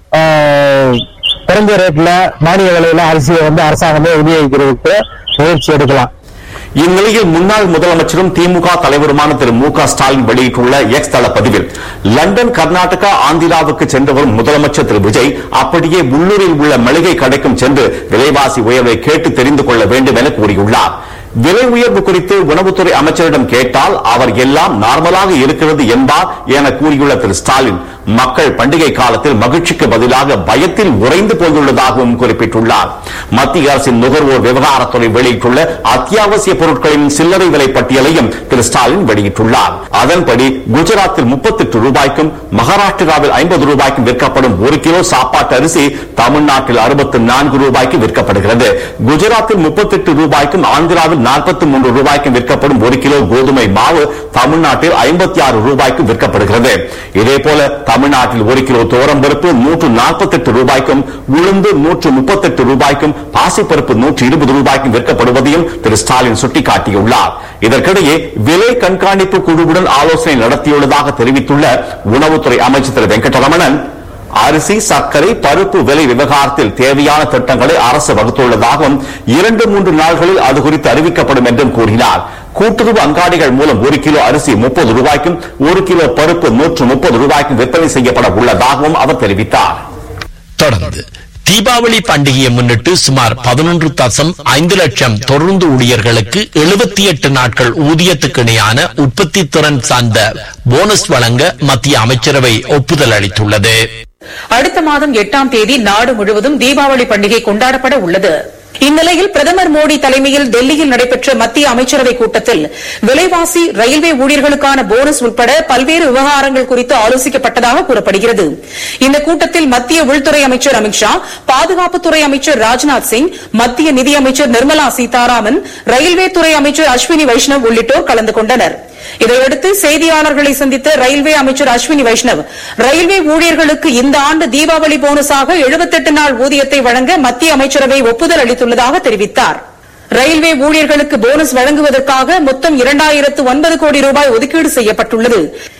ஆஹ், குறைஞ்ச ரேட்ல மானிய விலையில அரிசியை வந்து அரசாங்கமே விநியோகிக்கிறதுக்கு முயற்சி எடுக்கலாம் இந்நிலையில் முன்னாள் முதலமைச்சரும் திமுக தலைவருமான திரு மு க ஸ்டாலின் வெளியிட்டுள்ள எக்ஸ் தள பதிவில் லண்டன் கர்நாடகா ஆந்திராவுக்கு சென்று வரும் முதலமைச்சர் திரு விஜய் அப்படியே உள்ளூரில் உள்ள மளிகை கடைக்கும் சென்று விலைவாசி உயர்வை கேட்டு தெரிந்து கொள்ள வேண்டும் என கூறியுள்ளார் விலை உயர்வு குறித்து உணவுத்துறை அமைச்சரிடம் கேட்டால் அவர் எல்லாம் நார்மலாக இருக்கிறது என்பார் என கூறியுள்ள திரு ஸ்டாலின் மக்கள் பண்டிகை காலத்தில் மகிழ்ச்சிக்கு பதிலாக பயத்தில் உறைந்து போயுள்ளதாகவும் குறிப்பிட்டுள்ளார் மத்திய அரசின் நுகர்வோர் விவகாரத்துறை வெளியிட்டுள்ள அத்தியாவசிய பொருட்களின் சில்லறை விலை பட்டியலையும் திரு ஸ்டாலின் வெளியிட்டுள்ளார் அதன்படி குஜராத்தில் முப்பத்தெட்டு ரூபாய்க்கும் மகாராஷ்டிராவில் ஐம்பது ரூபாய்க்கும் விற்கப்படும் ஒரு கிலோ சாப்பாட்டு அரிசி தமிழ்நாட்டில் அறுபத்தி நான்கு ரூபாய்க்கு விற்கப்படுகிறது குஜராத்தில் முப்பத்தெட்டு ரூபாய்க்கும் ஆந்திராவில் நாற்பத்தி மூன்று ரூபாய்க்கும் விற்கப்படும் ஒரு கிலோ கோதுமை மாவு தமிழ்நாட்டில் ஐம்பத்தி ஆறு ரூபாய்க்கும் விற்கப்படுகிறது இதேபோல தமிழ்நாட்டில் ஒரு கிலோ துவரம்பருப்பு நூற்று நாற்பத்தெட்டு ரூபாய்க்கும் உளுந்து நூற்று முப்பத்தெட்டு ரூபாய்க்கும் பாசிப்பருப்பு நூற்று இருபது ரூபாய்க்கும் விற்கப்படுவதையும் திரு ஸ்டாலின் சுட்டிக்காட்டியுள்ளார் இதற்கிடையே விலை கண்காணிப்பு குழுவுடன் ஆலோசனை நடத்தியுள்ளதாக தெரிவித்துள்ள உணவுத்துறை அமைச்சர் திரு வெங்கடரமணன் அரிசி சர்க்கரை பருப்பு விலை விவகாரத்தில் தேவையான திட்டங்களை அரசு வகுத்துள்ளதாகவும் இரண்டு மூன்று நாள்களில் அது குறித்து அறிவிக்கப்படும் என்றும் கூறினார் கூட்டுறவு அங்காடிகள் மூலம் ஒரு கிலோ அரிசி முப்பது ரூபாய்க்கும் ஒரு கிலோ பருப்பு நூற்று முப்பது ரூபாய்க்கும் விற்பனை செய்யப்பட உள்ளதாகவும் அவர் தெரிவித்தார் தொடர்ந்து தீபாவளி பண்டிகையை முன்னிட்டு சுமார் பதினொன்று தசம் ஐந்து லட்சம் தொடர்ந்து ஊழியர்களுக்கு எழுபத்தி எட்டு நாட்கள் ஊதியத்துக்கு இணையான உற்பத்தி திறன் சார்ந்த போனஸ் வழங்க மத்திய அமைச்சரவை ஒப்புதல் அளித்துள்ளது அடுத்த மாதம் எட்டாம் தேதி நாடு முழுவதும் தீபாவளி பண்டிகை கொண்டாடப்பட உள்ளது இந்நிலையில் பிரதமர் மோடி தலைமையில் டெல்லியில் நடைபெற்ற மத்திய அமைச்சரவை கூட்டத்தில் விலைவாசி ரயில்வே ஊழியர்களுக்கான போனஸ் உட்பட பல்வேறு விவகாரங்கள் குறித்து ஆலோசிக்கப்பட்டதாக கூறப்படுகிறது இந்த கூட்டத்தில் மத்திய உள்துறை அமைச்சர் அமித்ஷா பாதுகாப்புத்துறை அமைச்சர் ராஜ்நாத் சிங் மத்திய நிதியமைச்சர் நிர்மலா சீதாராமன் ரயில்வே துறை அமைச்சர் அஸ்வினி வைஷ்ணவ் உள்ளிட்டோர் கலந்து கொண்டனர் இதையடுத்து செய்தியாளர்களை சந்தித்த ரயில்வே அமைச்சர் அஸ்வினி வைஷ்ணவ் ரயில்வே ஊழியர்களுக்கு இந்த ஆண்டு தீபாவளி போனஸாக 78 நாள் ஊதியத்தை வழங்க மத்திய அமைச்சரவை ஒப்புதல் அளித்துள்ளதாக தெரிவித்தார் ரயில்வே ஊழியர்களுக்கு போனஸ் வழங்குவதற்காக மொத்தம் இரண்டாயிரத்து ஒன்பது கோடி ரூபாய் ஒதுக்கீடு செய்யப்பட்டுள்ளது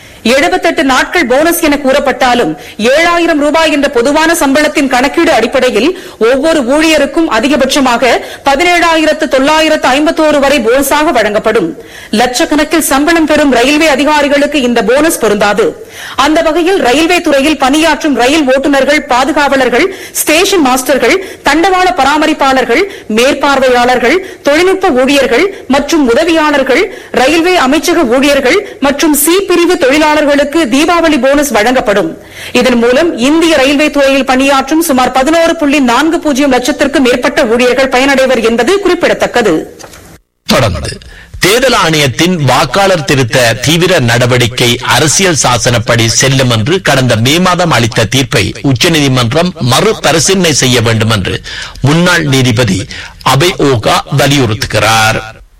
78 நாட்கள் போனஸ் என கூறப்பட்டாலும் ஏழாயிரம் ரூபாய் என்ற பொதுவான சம்பளத்தின் கணக்கீடு அடிப்படையில் ஒவ்வொரு ஊழியருக்கும் அதிகபட்சமாக பதினேழாயிரத்து தொள்ளாயிரத்து ஐம்பத்தோரு வரை போனஸாக வழங்கப்படும் லட்சக்கணக்கில் சம்பளம் பெறும் ரயில்வே அதிகாரிகளுக்கு இந்த போனஸ் பொருந்தாது அந்த வகையில் ரயில்வே துறையில் பணியாற்றும் ரயில் ஓட்டுநர்கள் பாதுகாவலர்கள் ஸ்டேஷன் மாஸ்டர்கள் தண்டவாள பராமரிப்பாளர்கள் மேற்பார்வையாளர்கள் தொழில்நுட்ப ஊழியர்கள் மற்றும் உதவியாளர்கள் ரயில்வே அமைச்சக ஊழியர்கள் மற்றும் சி பிரிவு தொழிலாளர்களுக்கு தீபாவளி போனஸ் வழங்கப்படும் இதன் மூலம் இந்திய ரயில்வே துறையில் பணியாற்றும் சுமார் பதினோரு புள்ளி நான்கு பூஜ்ஜியம் லட்சத்திற்கும் மேற்பட்ட ஊழியர்கள் பயனடைவர் என்பது குறிப்பிடத்தக்கது தொடர்ந்து தேர்தல் ஆணையத்தின் வாக்காளர் திருத்த தீவிர நடவடிக்கை அரசியல் சாசனப்படி செல்லும் என்று கடந்த மே மாதம் அளித்த தீர்ப்பை உச்சநீதிமன்றம் மறுபரிசீலனை செய்ய வேண்டும் என்று முன்னாள் நீதிபதி அபய் ஓகா வலியுறுத்துகிறார்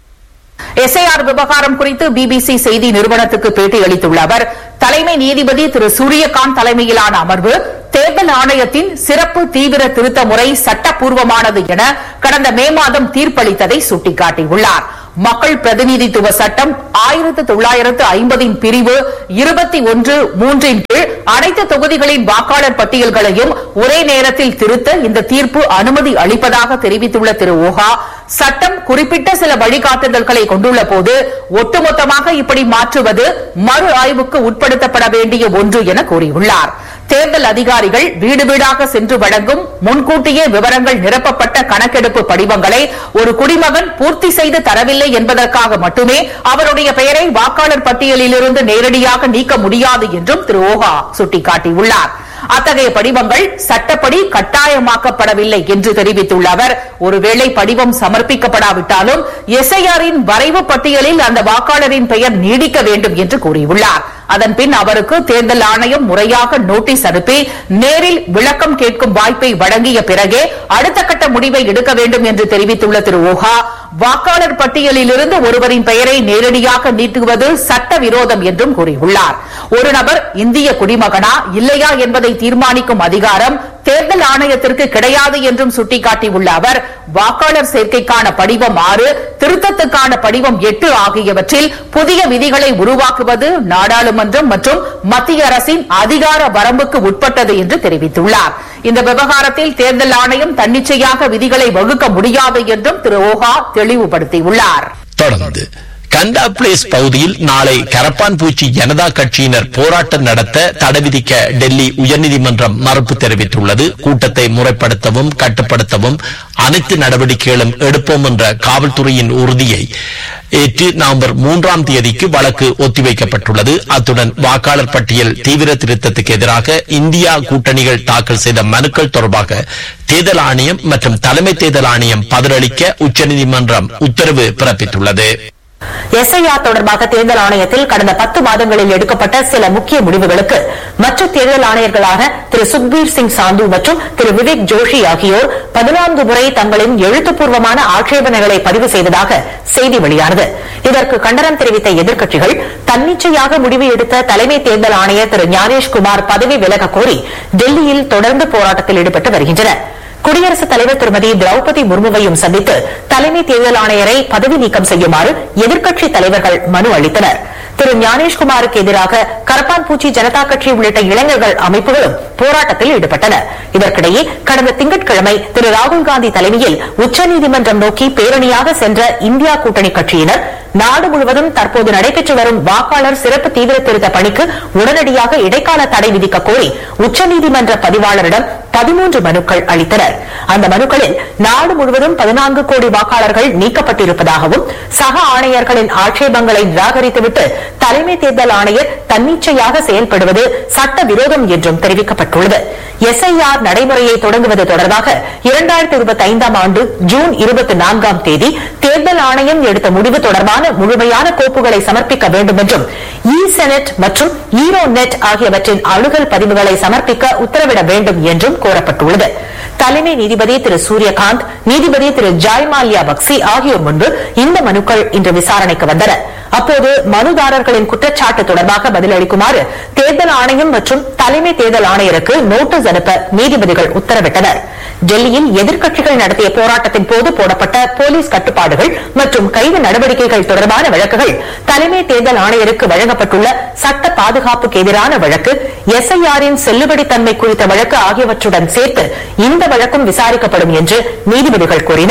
எஸ்ஐஆர் விவகாரம் குறித்து பிபிசி செய்தி நிறுவனத்துக்கு பேட்டி அளித்துள்ள அவர் தலைமை நீதிபதி திரு சூரியகாந்த் தலைமையிலான அமர்வு தேர்தல் ஆணையத்தின் சிறப்பு தீவிர திருத்த முறை சட்டப்பூர்வமானது என கடந்த மே மாதம் தீர்ப்பளித்ததை சுட்டிக்காட்டியுள்ளார் மக்கள் பிரதிநிதித்துவ சட்டம் ஆயிரத்து தொள்ளாயிரத்து ஐம்பதின் பிரிவு இருபத்தி ஒன்று மூன்றின் கீழ் அனைத்து தொகுதிகளின் வாக்காளர் பட்டியல்களையும் ஒரே நேரத்தில் திருத்த இந்த தீர்ப்பு அனுமதி அளிப்பதாக தெரிவித்துள்ள திரு ஓஹா சட்டம் குறிப்பிட்ட சில வழிகாட்டுதல்களை கொண்டுள்ள போது ஒட்டுமொத்தமாக இப்படி மாற்றுவது மறு ஆய்வுக்கு உட்படுத்தப்பட வேண்டிய ஒன்று என கூறியுள்ளார் தேர்தல் அதிகாரிகள் வீடு வீடாக சென்று வழங்கும் முன்கூட்டியே விவரங்கள் நிரப்பப்பட்ட கணக்கெடுப்பு படிவங்களை ஒரு குடிமகன் பூர்த்தி செய்து தரவில்லை என்பதற்காக மட்டுமே அவருடைய பெயரை வாக்காளர் பட்டியலிலிருந்து நேரடியாக நீக்க முடியாது என்றும் திரு ஓஹா சுட்டிக்காட்டியுள்ளார் அத்தகைய படிவங்கள் சட்டப்படி கட்டாயமாக்கப்படவில்லை என்று தெரிவித்துள்ள அவர் ஒருவேளை படிவம் சமர்ப்பிக்கப்படாவிட்டாலும் எஸ்ஐஆரின் வரைவு பட்டியலில் அந்த வாக்காளரின் பெயர் நீடிக்க வேண்டும் என்று கூறியுள்ளார் அதன்பின் அவருக்கு தேர்தல் ஆணையம் முறையாக நோட்டீஸ் அனுப்பி நேரில் விளக்கம் கேட்கும் வாய்ப்பை வழங்கிய பிறகே அடுத்த கட்ட முடிவை எடுக்க வேண்டும் என்று தெரிவித்துள்ள திரு ஓஹா வாக்காளர் பட்டியலிலிருந்து ஒருவரின் பெயரை நேரடியாக நீட்டுவது சட்டவிரோதம் என்றும் கூறியுள்ளார் ஒரு நபர் இந்திய குடிமகனா இல்லையா என்பதை தீர்மானிக்கும் அதிகாரம் தேர்தல் ஆணையத்திற்கு கிடையாது என்றும் சுட்டிக்காட்டியுள்ள அவர் வாக்காளர் சேர்க்கைக்கான படிவம் ஆறு திருத்தத்துக்கான படிவம் எட்டு ஆகியவற்றில் புதிய விதிகளை உருவாக்குவது நாடாளுமன்றம் மற்றும் மத்திய அரசின் அதிகார வரம்புக்கு உட்பட்டது என்று தெரிவித்துள்ளார் இந்த விவகாரத்தில் தேர்தல் ஆணையம் தன்னிச்சையாக விதிகளை வகுக்க முடியாது என்றும் திரு ஓஹா தெளிவுபடுத்தியுள்ளார் தொடர்ந்து கண்டா பிளேஸ் பகுதியில் நாளை கரப்பான் பூச்சி ஜனதா கட்சியினர் போராட்டம் நடத்த தடை விதிக்க டெல்லி உயர்நீதிமன்றம் மறுப்பு தெரிவித்துள்ளது கூட்டத்தை முறைப்படுத்தவும் கட்டுப்படுத்தவும் அனைத்து நடவடிக்கைகளும் எடுப்போம் என்ற காவல்துறையின் உறுதியை ஏற்று நவம்பர் மூன்றாம் தேதிக்கு வழக்கு ஒத்திவைக்கப்பட்டுள்ளது அத்துடன் வாக்காளர் பட்டியல் தீவிர திருத்தத்துக்கு எதிராக இந்தியா கூட்டணிகள் தாக்கல் செய்த மனுக்கள் தொடர்பாக தேர்தல் ஆணையம் மற்றும் தலைமை தேர்தல் ஆணையம் பதிலளிக்க உச்சநீதிமன்றம் உத்தரவு பிறப்பித்துள்ளது எஸ்ஐஆர் தொடர்பாக தேர்தல் ஆணையத்தில் கடந்த பத்து மாதங்களில் எடுக்கப்பட்ட சில முக்கிய முடிவுகளுக்கு மற்ற தேர்தல் ஆணையர்களான திரு சுக்பீர் சிங் சாந்து மற்றும் திரு விவேக் ஜோஷி ஆகியோர் பதினான்கு முறை தங்களின் எழுத்துப்பூர்வமான ஆட்சேபனைகளை பதிவு செய்ததாக செய்தி வெளியானது இதற்கு கண்டனம் தெரிவித்த எதிர்க்கட்சிகள் தன்னிச்சையாக முடிவு எடுத்த தலைமை தேர்தல் ஆணையர் திரு ஞானேஷ்குமார் பதவி விலக கோரி டெல்லியில் தொடர்ந்து போராட்டத்தில் ஈடுபட்டு வருகின்றனர் குடியரசுத் தலைவர் திருமதி திரௌபதி முர்முவையும் சந்தித்து தலைமை தேர்தல் ஆணையரை பதவி நீக்கம் செய்யுமாறு எதிர்க்கட்சித் தலைவர்கள் மனு அளித்தனர் திரு ஞானேஷ்குமாருக்கு எதிராக கரப்பான்பூச்சி ஜனதா கட்சி உள்ளிட்ட இளைஞர்கள் அமைப்புகளும் போராட்டத்தில் ஈடுபட்டன இதற்கிடையே கடந்த திங்கட்கிழமை திரு ராகுல் காந்தி தலைமையில் உச்சநீதிமன்றம் நோக்கி பேரணியாக சென்ற இந்தியா கூட்டணி கட்சியினர் நாடு முழுவதும் தற்போது நடைபெற்று வரும் வாக்காளர் சிறப்பு தீவிர திருத்த பணிக்கு உடனடியாக இடைக்கால தடை விதிக்க கோரி உச்சநீதிமன்ற பதிவாளரிடம் பதிமூன்று மனுக்கள் அளித்தனர் அந்த மனுக்களில் நாடு முழுவதும் பதினான்கு கோடி வாக்காளர்கள் நீக்கப்பட்டிருப்பதாகவும் சக ஆணையர்களின் ஆட்சேபங்களை நிராகரித்துவிட்டு தலைமை தேர்தல் ஆணையர் தன்னிச்சையாக செயல்படுவது சட்ட விரோதம் என்றும் தெரிவிக்கப்பட்டுள்ளது எஸ்ஐஆர் நடைமுறையை தொடங்குவது தொடர்பாக இரண்டாயிரத்தி இருபத்தி ஐந்தாம் ஆண்டு ஜூன் இருபத்தி நான்காம் தேதி தேர்தல் ஆணையம் எடுத்த முடிவு தொடர்பான முழுமையான கோப்புகளை சமர்ப்பிக்க வேண்டும் என்றும் இ செனட் மற்றும் ஈரோ நெட் ஆகியவற்றின் அணுகல் பதிவுகளை சமர்ப்பிக்க உத்தரவிட வேண்டும் என்றும் கோரப்பட்டுள்ளது தலைமை நீதிபதி திரு சூரியகாந்த் நீதிபதி திரு ஜாய்மால்யா பக்சி ஆகியோர் முன்பு இந்த மனுக்கள் இன்று விசாரணைக்கு வந்தன அப்போது மனுதாரர்களின் குற்றச்சாட்டு தொடர்பாக பதிலளிக்குமாறு தேர்தல் ஆணையம் மற்றும் தலைமை தேர்தல் ஆணையருக்கு நோட்டீஸ் அனுப்ப நீதிபதிகள் உத்தரவிட்டனர் டெல்லியில் எதிர்க்கட்சிகள் நடத்திய போராட்டத்தின் போது போடப்பட்ட போலீஸ் கட்டுப்பாடுகள் மற்றும் கைது நடவடிக்கைகள் தொடர்பான வழக்குகள் தலைமை தேர்தல் ஆணையருக்கு வழங்கப்பட்டுள்ள சட்ட பாதுகாப்புக்கு எதிரான வழக்கு எஸ்ஐஆரின் செல்லுபடித்தன்மை குறித்த வழக்கு ஆகியவற்றுடன் சேர்த்து இந்த வழக்கும் விசாரிக்கப்படும் என்று நீதிபதிகள் கூறினர்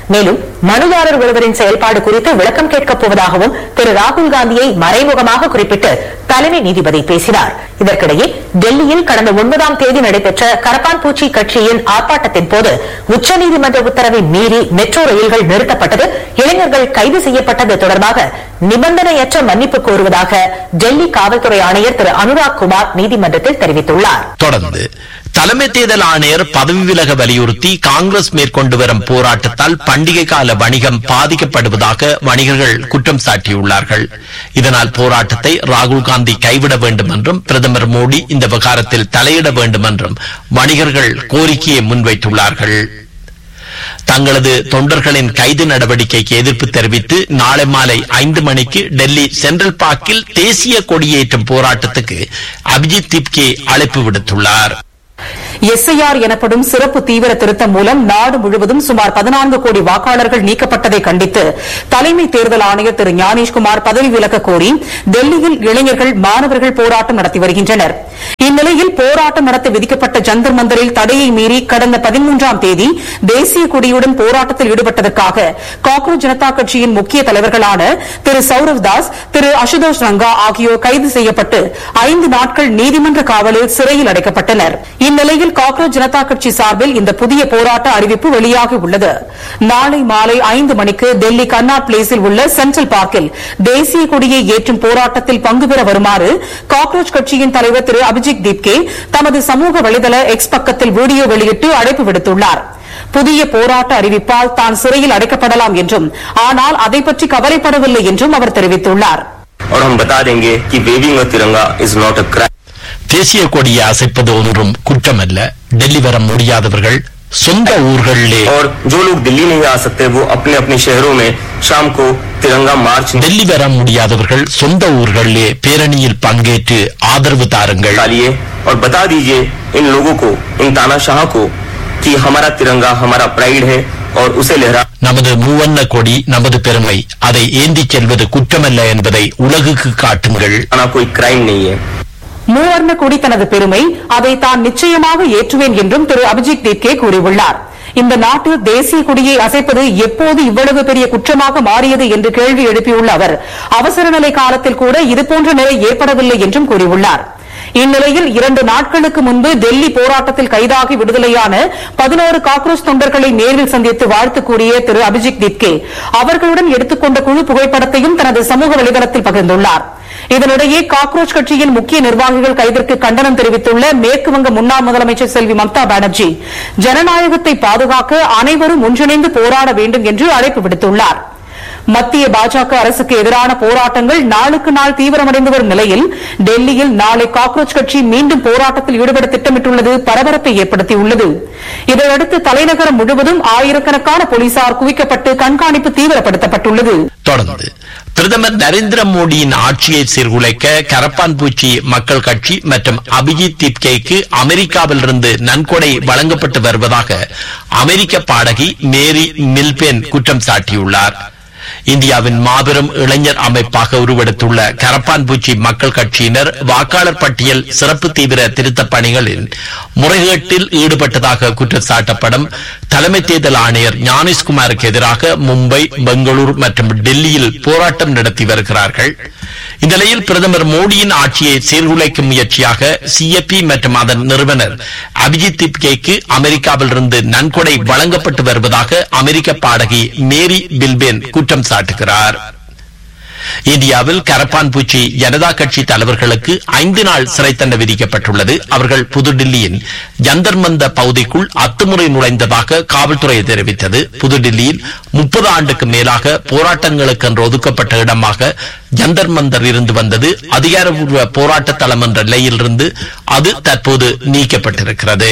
மேலும் மனுதாரர் ஒருவரின் செயல்பாடு குறித்து விளக்கம் கேட்கப் போவதாகவும் திரு ராகுல் காந்தியை மறைமுகமாக குறிப்பிட்டு தலைமை நீதிபதி பேசினார் இதற்கிடையே டெல்லியில் கடந்த ஒன்பதாம் தேதி நடைபெற்ற கரப்பான்பூச்சி கட்சியின் ஆர்ப்பாட்டத்தின் போது உச்சநீதிமன்ற உத்தரவை மீறி மெட்ரோ ரயில்கள் நிறுத்தப்பட்டது இளைஞர்கள் கைது செய்யப்பட்டது தொடர்பாக நிபந்தனையற்ற மன்னிப்பு கோருவதாக டெல்லி காவல்துறை ஆணையர் திரு அனுராக் குமார் நீதிமன்றத்தில் தெரிவித்துள்ளார் தொடர்ந்து தலைமை தேர்தல் ஆணையர் பதவி விலக வலியுறுத்தி காங்கிரஸ் மேற்கொண்டு வரும் போராட்டத்தால் பண்டிகை கால வணிகம் பாதிக்கப்படுவதாக வணிகர்கள் குற்றம் சாட்டியுள்ளார்கள் இதனால் போராட்டத்தை ராகுல் காந்தி கைவிட வேண்டும் என்றும் பிரதமர் மோடி இந்த விவகாரத்தில் தலையிட வேண்டும் என்றும் வணிகர்கள் கோரிக்கையை முன்வைத்துள்ளார்கள் தங்களது தொண்டர்களின் கைது நடவடிக்கைக்கு எதிர்ப்பு தெரிவித்து நாளை மாலை ஐந்து மணிக்கு டெல்லி சென்ட்ரல் பார்க்கில் தேசிய கொடியேற்றும் போராட்டத்துக்கு அபிஜித் திப்கே அழைப்பு விடுத்துள்ளார் எஸ்ஐஆர் எனப்படும் சிறப்பு தீவிர திருத்தம் மூலம் நாடு முழுவதும் சுமார் பதினான்கு கோடி வாக்காளர்கள் நீக்கப்பட்டதை கண்டித்து தலைமை தேர்தல் ஆணையர் திரு ஞானேஷ்குமார் பதவி விலக கோரி டெல்லியில் இளைஞர்கள் மாணவர்கள் போராட்டம் நடத்தி வருகின்றனர் இந்நிலையில் போராட்டம் நடத்த விதிக்கப்பட்ட ஜந்தர் மந்தரில் தடையை மீறி கடந்த பதிமூன்றாம் தேதி தேசிய கொடியுடன் போராட்டத்தில் ஈடுபட்டதற்காக காக்ரோச் ஜனதா கட்சியின் முக்கிய தலைவர்களான திரு சௌரவ் தாஸ் திரு அசுதோஷ் ரங்கா ஆகியோர் கைது செய்யப்பட்டு ஐந்து நாட்கள் நீதிமன்ற காவலில் சிறையில் அடைக்கப்பட்டனர் இந்நிலையில் காக்ரோச் ஜனதா கட்சி சார்பில் இந்த புதிய போராட்ட அறிவிப்பு வெளியாகி உள்ளது நாளை மாலை ஐந்து மணிக்கு டெல்லி கர்னாட் பிளேஸில் உள்ள சென்ட்ரல் பார்க்கில் தேசிய கொடியை ஏற்றும் போராட்டத்தில் பங்கு பெற வருமாறு காக்ரோச் கட்சியின் தலைவர் திரு அபிஜித் தீப்கே தமது சமூக வலைதள எக்ஸ் பக்கத்தில் வீடியோ வெளியிட்டு அழைப்பு விடுத்துள்ளார் புதிய போராட்ட அறிவிப்பால் தான் சிறையில் அடைக்கப்படலாம் என்றும் ஆனால் அதை பற்றி கவலைப்படவில்லை என்றும் அவர் தெரிவித்துள்ளார் और हम बता देंगे कि वेविंग और तिरंगा इज नॉट अ क्राइम தேசிய கொடியை அசைப்பது ஒன்றும் குற்றமல்ல டெல்லி வர முடியாதவர்கள் சொந்த ஊர்களிலே और जो लोग दिल्ली नहीं आ सकते वो अपने अपने शहरों में शाम को तिरंगा मार्च டெல்லி வர முடியாதவர்கள் சொந்த ஊர்களிலே பேரணியில் பங்கேற்று ஆதரவு தாருங்கள் निकालिए और बता दीजिए इन लोगों को इन तानाशाह को कि हमारा तिरंगा हमारा प्राइड है और उसे लहरा நமது மூவண்ண கொடி நமது பெருமை அதை ஏந்திச் செல்வது குற்றமல்ல என்பதை உலகுக்கு காட்டுங்கள் कोई क्राइम नहीं है மூவர்ண கொடி தனது பெருமை அதை தான் நிச்சயமாக ஏற்றுவேன் என்றும் திரு அபிஜித் தீப்கே கூறியுள்ளார் இந்த நாட்டில் தேசிய கொடியை அசைப்பது எப்போது இவ்வளவு பெரிய குற்றமாக மாறியது என்று கேள்வி எழுப்பியுள்ள அவர் அவசர நிலை காலத்தில் கூட இதுபோன்ற நிலை ஏற்படவில்லை என்றும் கூறியுள்ளார் இந்நிலையில் இரண்டு நாட்களுக்கு முன்பு டெல்லி போராட்டத்தில் கைதாகி விடுதலையான பதினோரு காக்ரோச் தொண்டர்களை நேரில் சந்தித்து வாழ்த்து கூறிய திரு அபிஜித் திப்கே அவர்களுடன் எடுத்துக்கொண்ட குழு புகைப்படத்தையும் தனது சமூக வலைதளத்தில் பகிர்ந்துள்ளார் இதனிடையே காக்ரோச் கட்சியின் முக்கிய நிர்வாகிகள் கைதிற்கு கண்டனம் தெரிவித்துள்ள மேற்குவங்க முன்னாள் முதலமைச்சர் செல்வி மம்தா பானர்ஜி ஜனநாயகத்தை பாதுகாக்க அனைவரும் ஒன்றிணைந்து போராட வேண்டும் என்று அழைப்பு விடுத்துள்ளார் மத்திய பாஜக அரசுக்கு எதிரான போராட்டங்கள் நாளுக்கு நாள் தீவிரமடைந்து வரும் நிலையில் டெல்லியில் நாளை காக்ரோச் கட்சி மீண்டும் போராட்டத்தில் ஈடுபட திட்டமிட்டுள்ளது பரபரப்பை ஏற்படுத்தியுள்ளது இதையடுத்து தலைநகரம் முழுவதும் ஆயிரக்கணக்கான போலீசார் குவிக்கப்பட்டு கண்காணிப்பு தீவிரப்படுத்தப்பட்டுள்ளது தொடர்ந்து பிரதமர் நரேந்திர மோடியின் ஆட்சியை சீர்குலைக்க கரப்பான்பூச்சி மக்கள் கட்சி மற்றும் அபிஜித் திப்கேக்கு அமெரிக்காவிலிருந்து நன்கொடை வழங்கப்பட்டு வருவதாக அமெரிக்க பாடகி மேரி மில்பென் குற்றம் சாட்டியுள்ளார் இந்தியாவின் மாபெரும் இளைஞர் அமைப்பாக உருவெடுத்துள்ள கரப்பான்பூச்சி மக்கள் கட்சியினர் வாக்காளர் பட்டியல் சிறப்பு தீவிர திருத்தப் பணிகளில் முறைகேட்டில் ஈடுபட்டதாக குற்றம் சாட்டப்படும் தலைமை தேர்தல் ஆணையர் ஞானேஷ்குமாருக்கு எதிராக மும்பை பெங்களூர் மற்றும் டெல்லியில் போராட்டம் நடத்தி வருகிறார்கள் இந்நிலையில் பிரதமர் மோடியின் ஆட்சியை சீர்குலைக்கும் முயற்சியாக சிஎப்பி மற்றும் அதன் நிறுவனர் அபிஜித் திப்கேக்கு அமெரிக்காவிலிருந்து நன்கொடை வழங்கப்பட்டு வருவதாக அமெரிக்க பாடகி மேரி பில்பேன் குற்றம் சாட்டுகிறார் இந்தியாவில் கரப்பான் பூச்சி ஜனதா கட்சி தலைவர்களுக்கு ஐந்து நாள் சிறை தண்டனை விதிக்கப்பட்டுள்ளது அவர்கள் புதுடில்லியின் ஜந்தர் மந்த பகுதிக்குள் அத்துமுறை நுழைந்ததாக காவல்துறை தெரிவித்தது புதுடில்லியில் முப்பது ஆண்டுக்கு மேலாக போராட்டங்களுக்கென்று ஒதுக்கப்பட்ட இடமாக ஜந்தர் மந்தர் இருந்து வந்தது அதிகாரப்பூர்வ போராட்ட தளம் என்ற நிலையிலிருந்து அது தற்போது நீக்கப்பட்டிருக்கிறது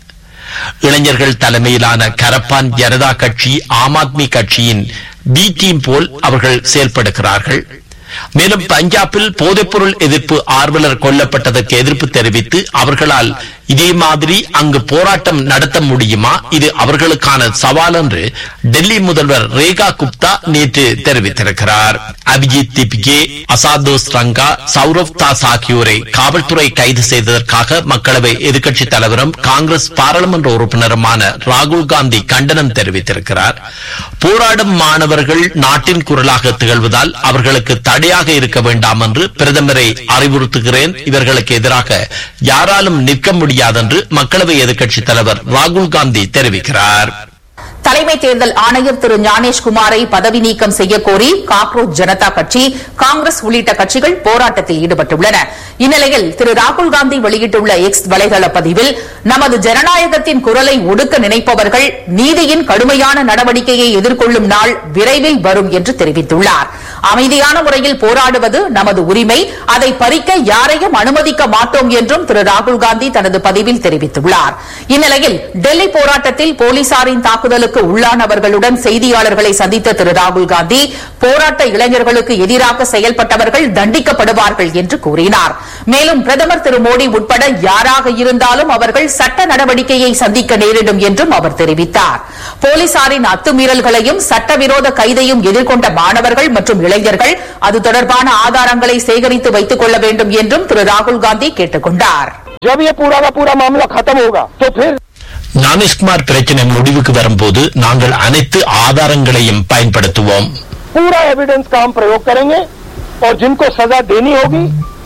இளைஞர்கள் தலைமையிலான கரப்பான் ஜனதா கட்சி ஆம் ஆத்மி கட்சியின் பி டீம் போல் அவர்கள் செயல்படுகிறார்கள் மேலும் பஞ்சாபில் போதைப்பொருள் எதிர்ப்பு ஆர்வலர் கொல்லப்பட்டதற்கு எதிர்ப்பு தெரிவித்து அவர்களால் இதே மாதிரி அங்கு போராட்டம் நடத்த முடியுமா இது அவர்களுக்கான சவால் என்று டெல்லி முதல்வர் ரேகா குப்தா நேற்று தெரிவித்திருக்கிறார் அபிஜித் திப்கே அசாதோஸ் ரங்கா சௌரவ் தாஸ் ஆகியோரை காவல்துறை கைது செய்ததற்காக மக்களவை எதிர்க்கட்சித் தலைவரும் காங்கிரஸ் பாராளுமன்ற உறுப்பினருமான ராகுல் காந்தி கண்டனம் தெரிவித்திருக்கிறார் போராடும் மாணவர்கள் நாட்டின் குரலாக திகழ்வதால் அவர்களுக்கு தடையாக இருக்க வேண்டாம் என்று பிரதமரை அறிவுறுத்துகிறேன் இவர்களுக்கு எதிராக யாராலும் நிற்க முடியாதென்று மக்களவை எதிர்க்கட்சித் தலைவர் ராகுல் காந்தி தெரிவிக்கிறார் தலைமை தேர்தல் ஆணையர் திரு ஞானேஷ்குமாரை பதவி நீக்கம் செய்யக்கோரி காக்ரோச் ஜனதா கட்சி காங்கிரஸ் உள்ளிட்ட கட்சிகள் போராட்டத்தில் ஈடுபட்டுள்ளன இந்நிலையில் திரு ராகுல் காந்தி வெளியிட்டுள்ள எக்ஸ் வலைதள பதிவில் நமது ஜனநாயகத்தின் குரலை ஒடுக்க நினைப்பவர்கள் நீதியின் கடுமையான நடவடிக்கையை எதிர்கொள்ளும் நாள் விரைவில் வரும் என்று தெரிவித்துள்ளார் அமைதியான முறையில் போராடுவது நமது உரிமை அதை பறிக்க யாரையும் அனுமதிக்க மாட்டோம் என்றும் திரு ராகுல் காந்தி தனது பதிவில் தெரிவித்துள்ளார் இந்நிலையில் டெல்லி போராட்டத்தில் போலீசாரின் தாக்குதலுக்கு உள்ளானவர்களுடன் செய்தியாளர்களை சந்தித்த திரு ராகுல் காந்தி போராட்ட இளைஞர்களுக்கு எதிராக செயல்பட்டவர்கள் தண்டிக்கப்படுவார்கள் என்று கூறினார் மேலும் பிரதமர் திரு மோடி உட்பட யாராக இருந்தாலும் அவர்கள் சட்ட நடவடிக்கையை சந்திக்க நேரிடும் என்றும் அவர் தெரிவித்தார் போலீசாரின் அத்துமீறல்களையும் சட்டவிரோத கைதையும் எதிர்கொண்ட மாணவர்கள் மற்றும் இளைஞர்கள் அது தொடர்பான ஆதாரங்களை சேகரித்து வைத்துக் கொள்ள வேண்டும் என்றும் திரு ராகுல் காந்தி கேட்டுக் கொண்டார் जब ये पूरा का पूरा मामला खत्म होगा तो फिर ஞானேஷ்குமார் பிரச்சனை முடிவுக்கு வரும்போது நாங்கள் அனைத்து ஆதாரங்களையும் பயன்படுத்துவோம் पूरा एविडेंस का हम प्रयोग करेंगे और जिनको सजा देनी होगी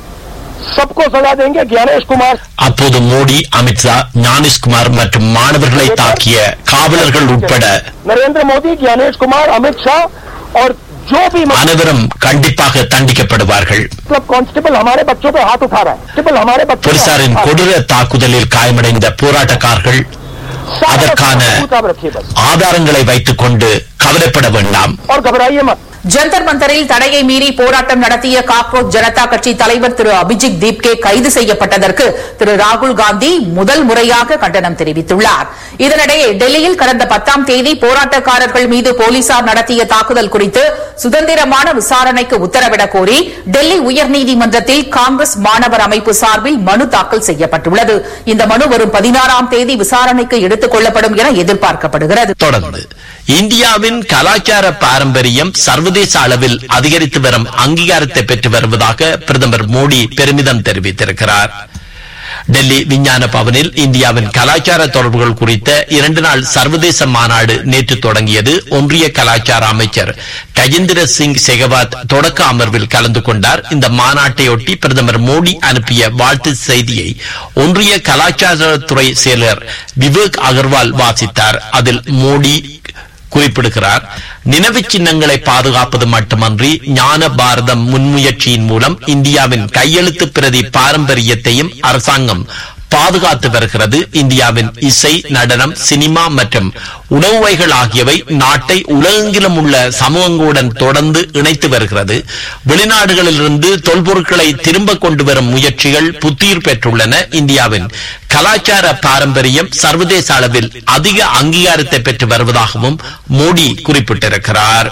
सबको सजा देंगे ज्ञानेश कुमार அப்போது மோடி அமித்ஷா ஞானேஷ்குமார் மற்றும் மாணவர்களை தாக்கிய காவலர்கள் உட்பட नरेंद्र मोदी ज्ञानेश कुमार अमित शाह और जो भी मतलब அனைவரும் கண்டிப்பாக தண்டிக்கப்படுவார்கள் कांस्टेबल हमारे बच्चों पे हाथ उठा रहा है कांस्टेबल हमारे बच्चों पे हाथ போலீசாரின் उठा रहा है। கொடூர தாக்குதலில் காயமடைந்த போராட்டக்காரர்கள் सारे அதற்கான बच्चों को रखिए बस ஆதாரங்களை வைத்துக் கொண்டு கவலைப்பட வேண்டாம் और घबराइए मत ஜந்தர் மந்தரில் தடையை மீறி போராட்டம் நடத்திய காக்ரோச் ஜனதா கட்சி தலைவர் திரு அபிஜித் தீப்கே கைது செய்யப்பட்டதற்கு திரு ராகுல் காந்தி முதல் முறையாக கண்டனம் தெரிவித்துள்ளார் இதனிடையே டெல்லியில் கடந்த பத்தாம் தேதி போராட்டக்காரர்கள் மீது போலீசார் நடத்திய தாக்குதல் குறித்து சுதந்திரமான விசாரணைக்கு உத்தரவிடக் கோரி டெல்லி உயர்நீதிமன்றத்தில் காங்கிரஸ் மாணவர் அமைப்பு சார்பில் மனு தாக்கல் செய்யப்பட்டுள்ளது இந்த மனு வரும் பதினாறாம் தேதி விசாரணைக்கு எடுத்துக் கொள்ளப்படும் என எதிர்பார்க்கப்படுகிறது தொடர்ந்து இந்தியாவின் கலாச்சார பாரம்பரியம் சர்வதேச அளவில் அதிகரித்து வரும் அங்கீகாரத்தை பெற்று வருவதாக பிரதமர் மோடி பெருமிதம் தெரிவித்திருக்கிறார் டெல்லி விஞ்ஞான பவனில் இந்தியாவின் கலாச்சார தொடர்புகள் குறித்த இரண்டு நாள் சர்வதேச மாநாடு நேற்று தொடங்கியது ஒன்றிய கலாச்சார அமைச்சர் கஜேந்திர சிங் செகவாத் தொடக்க அமர்வில் கலந்து கொண்டார் இந்த மாநாட்டையொட்டி பிரதமர் மோடி அனுப்பிய வாழ்த்து செய்தியை ஒன்றிய கலாச்சாரத்துறை செயலர் விவேக் அகர்வால் வாசித்தார் அதில் மோடி குறிப்பிடுகிறார் நினைவு சின்னங்களை பாதுகாப்பது மட்டுமன்றி ஞான பாரதம் முன்முயற்சியின் மூலம் இந்தியாவின் கையெழுத்து பிரதி பாரம்பரியத்தையும் அரசாங்கம் பாதுகாத்து வருகிறது இந்தியாவின் இசை நடனம் சினிமா மற்றும் உணவு வகைகள் ஆகியவை நாட்டை உலகெங்கிலும் உள்ள சமூகங்களுடன் தொடர்ந்து இணைத்து வருகிறது வெளிநாடுகளிலிருந்து தொல்பொருட்களை திரும்ப கொண்டு வரும் முயற்சிகள் புத்துயிர் பெற்றுள்ளன இந்தியாவின் கலாச்சார பாரம்பரியம் சர்வதேச அளவில் அதிக அங்கீகாரத்தை பெற்று வருவதாகவும் மோடி குறிப்பிட்டிருக்கிறார்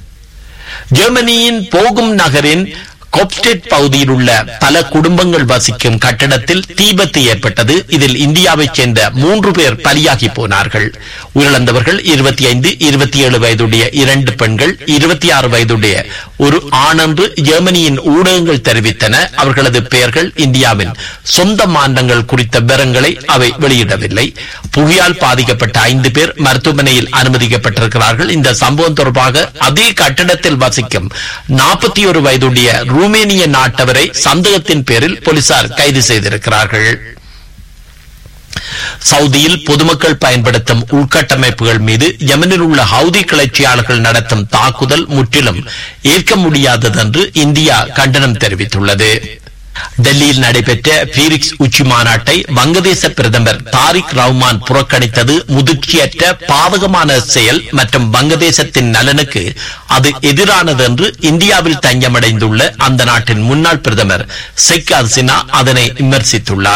ஜெர்மனியின் போகும் நகரின் கொப்ஸ்டெட் பகுதியில் உள்ள பல குடும்பங்கள் வசிக்கும் கட்டடத்தில் தீபத்து ஏற்பட்டது இதில் இந்தியாவைச் சேர்ந்த மூன்று பேர் பலியாகி போனார்கள் உயிரிழந்தவர்கள் இருபத்தி ஐந்து இருபத்தி ஏழு வயதுடைய இரண்டு பெண்கள் இருபத்தி ஆறு வயதுடைய ஒரு ஆணென்று ஜெர்மனியின் ஊடகங்கள் தெரிவித்தன அவர்களது பெயர்கள் இந்தியாவின் சொந்த மாநிலங்கள் குறித்த விவரங்களை அவை வெளியிடவில்லை புவியால் பாதிக்கப்பட்ட ஐந்து பேர் மருத்துவமனையில் அனுமதிக்கப்பட்டிருக்கிறார்கள் இந்த சம்பவம் தொடர்பாக அதே கட்டடத்தில் வசிக்கும் நாற்பத்தி ஒரு வயதுடைய ரூமேனிய நாட்டவரை சந்தேகத்தின் பேரில் போலீசார் கைது செய்திருக்கிறார்கள் சவுதியில் பொதுமக்கள் பயன்படுத்தும் உள்கட்டமைப்புகள் மீது யமனில் உள்ள ஹவுதி கிளர்ச்சியாளர்கள் நடத்தும் தாக்குதல் முற்றிலும் ஏற்க முடியாததென்று இந்தியா கண்டனம் தெரிவித்துள்ளது டெல்லியில் நடைபெற்ற பீரிக்ஸ் உச்சி மாநாட்டை வங்கதேச பிரதமர் தாரிக் ரஹ்மான் புறக்கணித்தது முதிர்ச்சியற்ற பாதகமான செயல் மற்றும் வங்கதேசத்தின் நலனுக்கு அது எதிரானது என்று இந்தியாவில் தஞ்சமடைந்துள்ள அந்த நாட்டின் முன்னாள் பிரதமர் ஷேக் ஹசீனா அதனை விமர்சித்துள்ளார்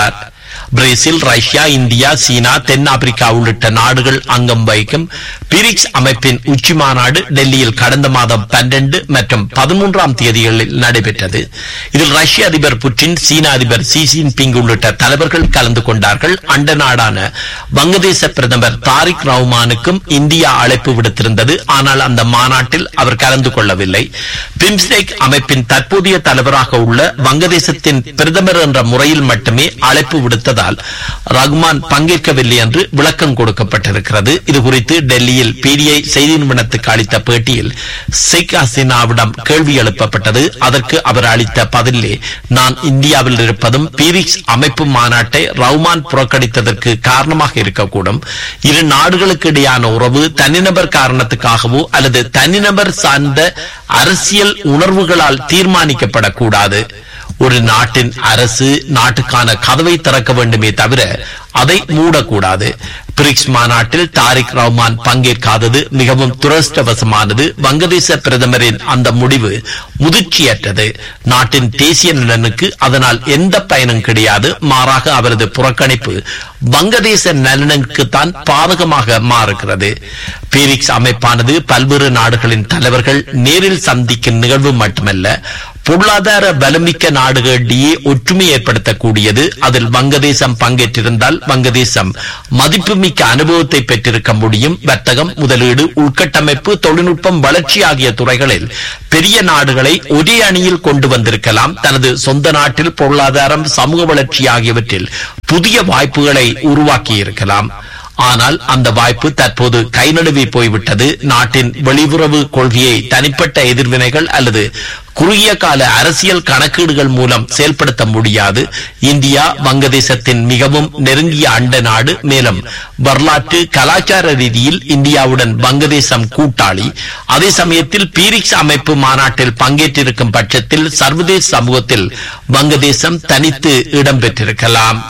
பிரேசில் ரஷ்யா இந்தியா சீனா தென்னாப்பிரிக்கா உள்ளிட்ட நாடுகள் அங்கம் வகிக்கும் பிரிக்ஸ் அமைப்பின் உச்சி மாநாடு டெல்லியில் கடந்த மாதம் பன்னெண்டு மற்றும் பதிமூன்றாம் தேதிகளில் நடைபெற்றது இதில் ரஷ்ய அதிபர் புட்டின் சீன அதிபர் சி ஜின்பிங் உள்ளிட்ட தலைவர்கள் கலந்து கொண்டார்கள் அண்ட நாடான வங்கதேச பிரதமர் தாரிக் ரவுமானுக்கும் இந்தியா அழைப்பு விடுத்திருந்தது ஆனால் அந்த மாநாட்டில் அவர் கலந்து கொள்ளவில்லை பிம்ஸ்டெக் அமைப்பின் தற்போதைய தலைவராக உள்ள வங்கதேசத்தின் பிரதமர் என்ற முறையில் மட்டுமே அழைப்பு விடுத்ததால் ரகுமான் பங்கேற்கவில்லை என்று விளக்கம் கொடுக்கப்பட்டிருக்கிறது இதுகுறித்து டெல்லியில் பிடிஐ செய்தி நிறுவனத்துக்கு அளித்த பேட்டியில் ஷேக் ஹசீனாவிடம் கேள்வி எழுப்பப்பட்டது அதற்கு அவர் அளித்த பதிலே நான் இந்தியாவில் இருப்பதும் பீரிக்ஸ் அமைப்பு மாநாட்டை ரவுமான் புறக்கணித்ததற்கு காரணமாக இருக்கக்கூடும் இரு நாடுகளுக்கு இடையான உறவு தனிநபர் காரணத்துக்காகவோ அல்லது தனிநபர் சார்ந்த அரசியல் உணர்வுகளால் தீர்மானிக்கப்படக்கூடாது ஒரு நாட்டின் அரசு நாட்டுக்கான கதவை திறக்க வேண்டுமே தவிர அதை மூடக்கூடாது பிரிக்ஸ் மாநாட்டில் தாரிக் ரஹ்மான் பங்கேற்காதது மிகவும் துரஷ்டவசமானது வங்கதேச பிரதமரின் அந்த முடிவு முதிர்ச்சியற்றது நாட்டின் தேசிய நலனுக்கு அதனால் எந்த பயனும் கிடையாது மாறாக அவரது புறக்கணிப்பு வங்கதேச நலனுக்கு தான் பாதகமாக மாறுகிறது பீரிக்ஸ் அமைப்பானது பல்வேறு நாடுகளின் தலைவர்கள் நேரில் சந்திக்கும் நிகழ்வு மட்டுமல்ல பொருளாதார பலமிக்க நாடுகளிடையே ஒற்றுமை ஏற்படுத்தக்கூடியது அதில் வங்கதேசம் பங்கேற்றிருந்தால் வங்கதேசம் மதிப்புமிக்க அனுபவத்தை பெற்றிருக்க முடியும் வர்த்தகம் முதலீடு உள்கட்டமைப்பு தொழில்நுட்பம் வளர்ச்சி ஆகிய துறைகளில் பெரிய நாடுகளை ஒரே அணியில் கொண்டு வந்திருக்கலாம் தனது சொந்த நாட்டில் பொருளாதாரம் சமூக வளர்ச்சி ஆகியவற்றில் புதிய வாய்ப்புகளை உருவாக்கியிருக்கலாம் ஆனால் அந்த வாய்ப்பு தற்போது கை நழுவி போய்விட்டது நாட்டின் வெளியுறவு கொள்கையை தனிப்பட்ட எதிர்வினைகள் அல்லது குறுகிய கால அரசியல் கணக்கீடுகள் மூலம் செயல்படுத்த முடியாது இந்தியா வங்கதேசத்தின் மிகவும் நெருங்கிய அண்ட நாடு மேலும் வரலாற்று கலாச்சார ரீதியில் இந்தியாவுடன் வங்கதேசம் கூட்டாளி அதே சமயத்தில் பீரிக்ஸ் அமைப்பு மாநாட்டில் பங்கேற்றிருக்கும் பட்சத்தில் சர்வதேச சமூகத்தில் வங்கதேசம் தனித்து இடம்பெற்றிருக்கலாம்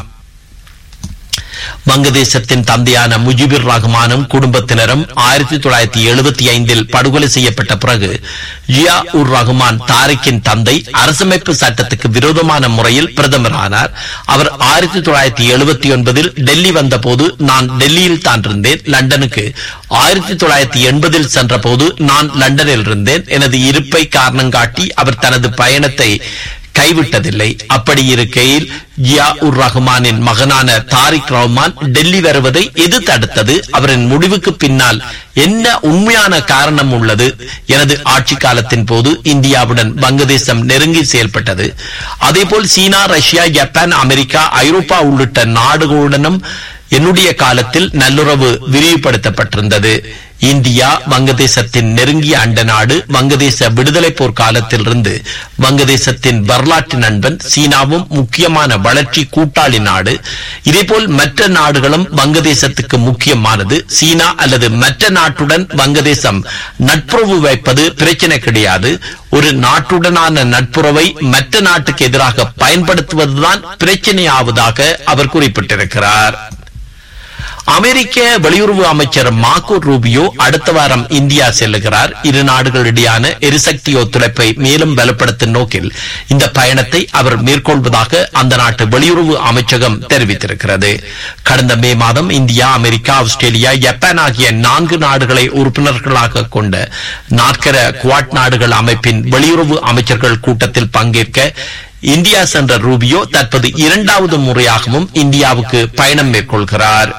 வங்கதேசத்தின் தந்தையான முஜிபுர் ரஹ்மானும் குடும்பத்தினரும் ஆயிரத்தி தொள்ளாயிரத்தி எழுபத்தி ஐந்தில் படுகொலை செய்யப்பட்ட பிறகு ஜியா உர் ரஹ்மான் தாரிக்கின் தந்தை அரசமைப்பு சட்டத்துக்கு விரோதமான முறையில் பிரதமரானார் அவர் ஆயிரத்தி தொள்ளாயிரத்தி எழுபத்தி ஒன்பதில் டெல்லி வந்தபோது நான் டெல்லியில் தான் இருந்தேன் லண்டனுக்கு ஆயிரத்தி தொள்ளாயிரத்தி எண்பதில் சென்றபோது நான் லண்டனில் இருந்தேன் எனது இருப்பை காரணம் காட்டி அவர் தனது பயணத்தை கைவிட்டதில்லை அப்படி இருக்கையில் ஜியா உர் ரஹ்மானின் மகனான தாரிக் ரஹ்மான் டெல்லி வருவதை எது தடுத்தது அவரின் முடிவுக்கு பின்னால் என்ன உண்மையான காரணம் உள்ளது எனது ஆட்சி காலத்தின் போது இந்தியாவுடன் வங்கதேசம் நெருங்கி செயல்பட்டது அதேபோல் சீனா ரஷ்யா ஜப்பான் அமெரிக்கா ஐரோப்பா உள்ளிட்ட நாடுகளுடனும் என்னுடைய காலத்தில் நல்லுறவு விரிவுபடுத்தப்பட்டிருந்தது இந்தியா வங்கதேசத்தின் நெருங்கிய அண்ட நாடு வங்கதேச விடுதலை போர் காலத்திலிருந்து வங்கதேசத்தின் வரலாற்று நண்பன் சீனாவும் முக்கியமான வளர்ச்சி கூட்டாளி நாடு இதேபோல் மற்ற நாடுகளும் வங்கதேசத்துக்கு முக்கியமானது சீனா அல்லது மற்ற நாட்டுடன் வங்கதேசம் நட்புறவு வைப்பது பிரச்சனை கிடையாது ஒரு நாட்டுடனான நட்புறவை மற்ற நாட்டுக்கு எதிராக பயன்படுத்துவதுதான் பிரச்சனையாவதாக அவர் குறிப்பிட்டிருக்கிறார் அமெரிக்க வெளியுறவு அமைச்சர் மார்கோ ரூபியோ அடுத்த வாரம் இந்தியா செல்லுகிறார் இரு நாடுகளிடையான எரிசக்தி ஒத்துழைப்பை மேலும் பலப்படுத்தும் நோக்கில் இந்த பயணத்தை அவர் மேற்கொள்வதாக அந்த நாட்டு வெளியுறவு அமைச்சகம் தெரிவித்திருக்கிறது கடந்த மே மாதம் இந்தியா அமெரிக்கா ஆஸ்திரேலியா ஜப்பான் ஆகிய நான்கு நாடுகளை உறுப்பினர்களாக கொண்ட நாற்கர குவாட் நாடுகள் அமைப்பின் வெளியுறவு அமைச்சர்கள் கூட்டத்தில் பங்கேற்க இந்தியா சென்ற ரூபியோ தற்போது இரண்டாவது முறையாகவும் இந்தியாவுக்கு பயணம் மேற்கொள்கிறார்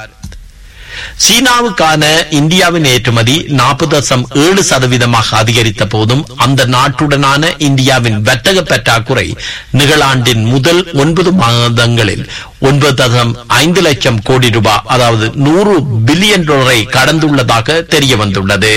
சீனாவுக்கான இந்தியாவின் ஏற்றுமதி நாற்பது தசம் ஏழு சதவீதமாக அதிகரித்த போதும் அந்த நாட்டுடனான இந்தியாவின் வர்த்தக பற்றாக்குறை நிகழாண்டின் முதல் ஒன்பது மாதங்களில் ஒன்பது தசம் ஐந்து லட்சம் கோடி ரூபாய் அதாவது நூறு பில்லியன் டாலரை கடந்துள்ளதாக தெரிய வந்துள்ளது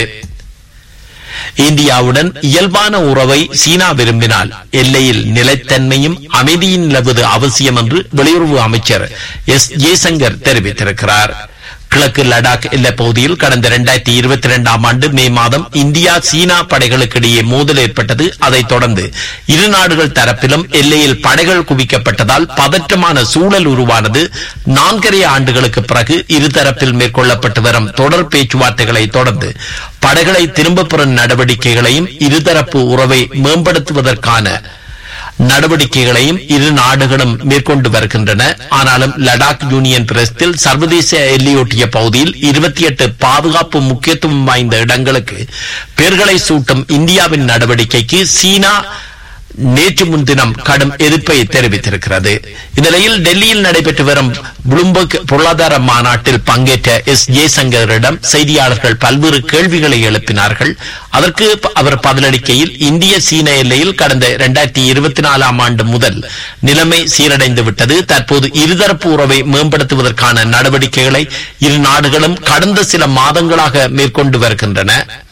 இந்தியாவுடன் இயல்பான உறவை சீனா விரும்பினால் எல்லையில் நிலைத்தன்மையும் அமைதியும் நிலவுவது அவசியம் என்று வெளியுறவு அமைச்சர் எஸ் ஜெய்சங்கர் தெரிவித்திருக்கிறார் கிழக்கு லடாக் எல்லைப் பகுதியில் கடந்த இரண்டாயிரத்தி இருபத்தி இரண்டாம் ஆண்டு மே மாதம் இந்தியா சீனா படைகளுக்கு இடையே மோதல் ஏற்பட்டது அதைத் தொடர்ந்து இரு நாடுகள் தரப்பிலும் எல்லையில் படைகள் குவிக்கப்பட்டதால் பதற்றமான சூழல் உருவானது நான்கரை ஆண்டுகளுக்கு பிறகு இருதரப்பில் மேற்கொள்ளப்பட்டு வரும் தொடர் பேச்சுவார்த்தைகளை தொடர்ந்து படைகளை திரும்பப் பெறும் நடவடிக்கைகளையும் இருதரப்பு உறவை மேம்படுத்துவதற்கான நடவடிக்கைகளையும் இரு நாடுகளும் மேற்கொண்டு வருகின்றன ஆனாலும் லடாக் யூனியன் பிரதேசத்தில் சர்வதேச எல்லையொட்டிய பகுதியில் இருபத்தி எட்டு பாதுகாப்பு முக்கியத்துவம் வாய்ந்த இடங்களுக்கு பெயர்களை சூட்டும் இந்தியாவின் நடவடிக்கைக்கு சீனா நேற்று முன்தினம் கடும் எதிர்ப்பை தெரிவித்திருக்கிறது இந்நிலையில் டெல்லியில் நடைபெற்று வரும் புளும்பர்க் பொருளாதார மாநாட்டில் பங்கேற்ற எஸ் ஜெய்சங்கரிடம் செய்தியாளர்கள் பல்வேறு கேள்விகளை எழுப்பினார்கள் அதற்கு அவர் பதிலளிக்கையில் இந்திய சீன எல்லையில் கடந்த இரண்டாயிரத்தி இருபத்தி நாலாம் ஆண்டு முதல் நிலைமை சீரடைந்து விட்டது தற்போது இருதரப்பு உறவை மேம்படுத்துவதற்கான நடவடிக்கைகளை இரு நாடுகளும் கடந்த சில மாதங்களாக மேற்கொண்டு வருகின்றன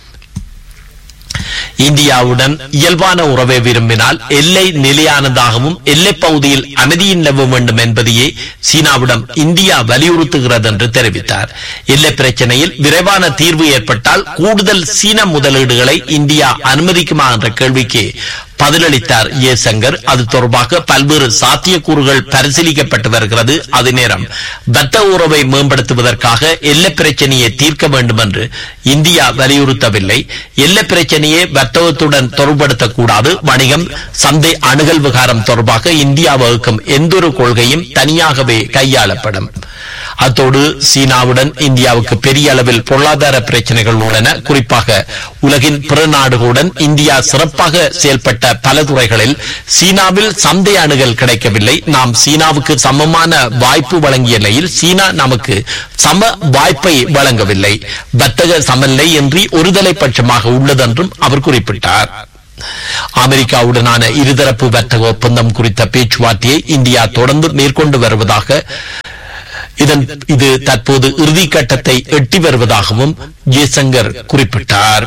இந்தியாவுடன் இயல்பான உறவை விரும்பினால் எல்லை நிலையானதாகவும் எல்லைப் பகுதியில் அமைதி நிலவ வேண்டும் என்பதையே சீனாவிடம் இந்தியா வலியுறுத்துகிறது என்று தெரிவித்தார் எல்லை பிரச்சனையில் விரைவான தீர்வு ஏற்பட்டால் கூடுதல் சீன முதலீடுகளை இந்தியா அனுமதிக்குமா என்ற கேள்விக்கு பதிலளித்தார் ஜெய்சங்கர் அது தொடர்பாக பல்வேறு சாத்தியக்கூறுகள் பரிசீலிக்கப்பட்டு வருகிறது அதே நேரம் வர்த்தக உறவை மேம்படுத்துவதற்காக எல்லை பிரச்சனையை தீர்க்க வேண்டும் என்று இந்தியா வலியுறுத்தவில்லை எல்லை பிரச்சனையை வர்த்தகத்துடன் தொடர்படுத்தக்கூடாது வணிகம் சந்தை அணுகல் விகாரம் தொடர்பாக இந்தியா வகுக்கும் எந்தொரு கொள்கையும் தனியாகவே கையாளப்படும் அத்தோடு சீனாவுடன் இந்தியாவுக்கு பெரிய அளவில் பொருளாதார பிரச்சனைகள் உள்ளன குறிப்பாக உலகின் பிற நாடுகளுடன் இந்தியா சிறப்பாக செயல்பட்ட பல துறைகளில் சீனாவில் சந்தை அணுகல் கிடைக்கவில்லை நாம் சீனாவுக்கு சமமான வாய்ப்பு வழங்கிய நிலையில் சீனா நமக்கு சம வாய்ப்பை வழங்கவில்லை வர்த்தக சமநிலை இன்றி ஒருதலை பட்சமாக உள்ளதென்றும் அவர் குறிப்பிட்டார் அமெரிக்காவுடனான இருதரப்பு வர்த்தக ஒப்பந்தம் குறித்த பேச்சுவார்த்தையை இந்தியா தொடர்ந்து மேற்கொண்டு வருவதாக இதன் இது தற்போது இறுதிக்கட்டத்தை எட்டி வருவதாகவும் ஜெய்சங்கர் குறிப்பிட்டார்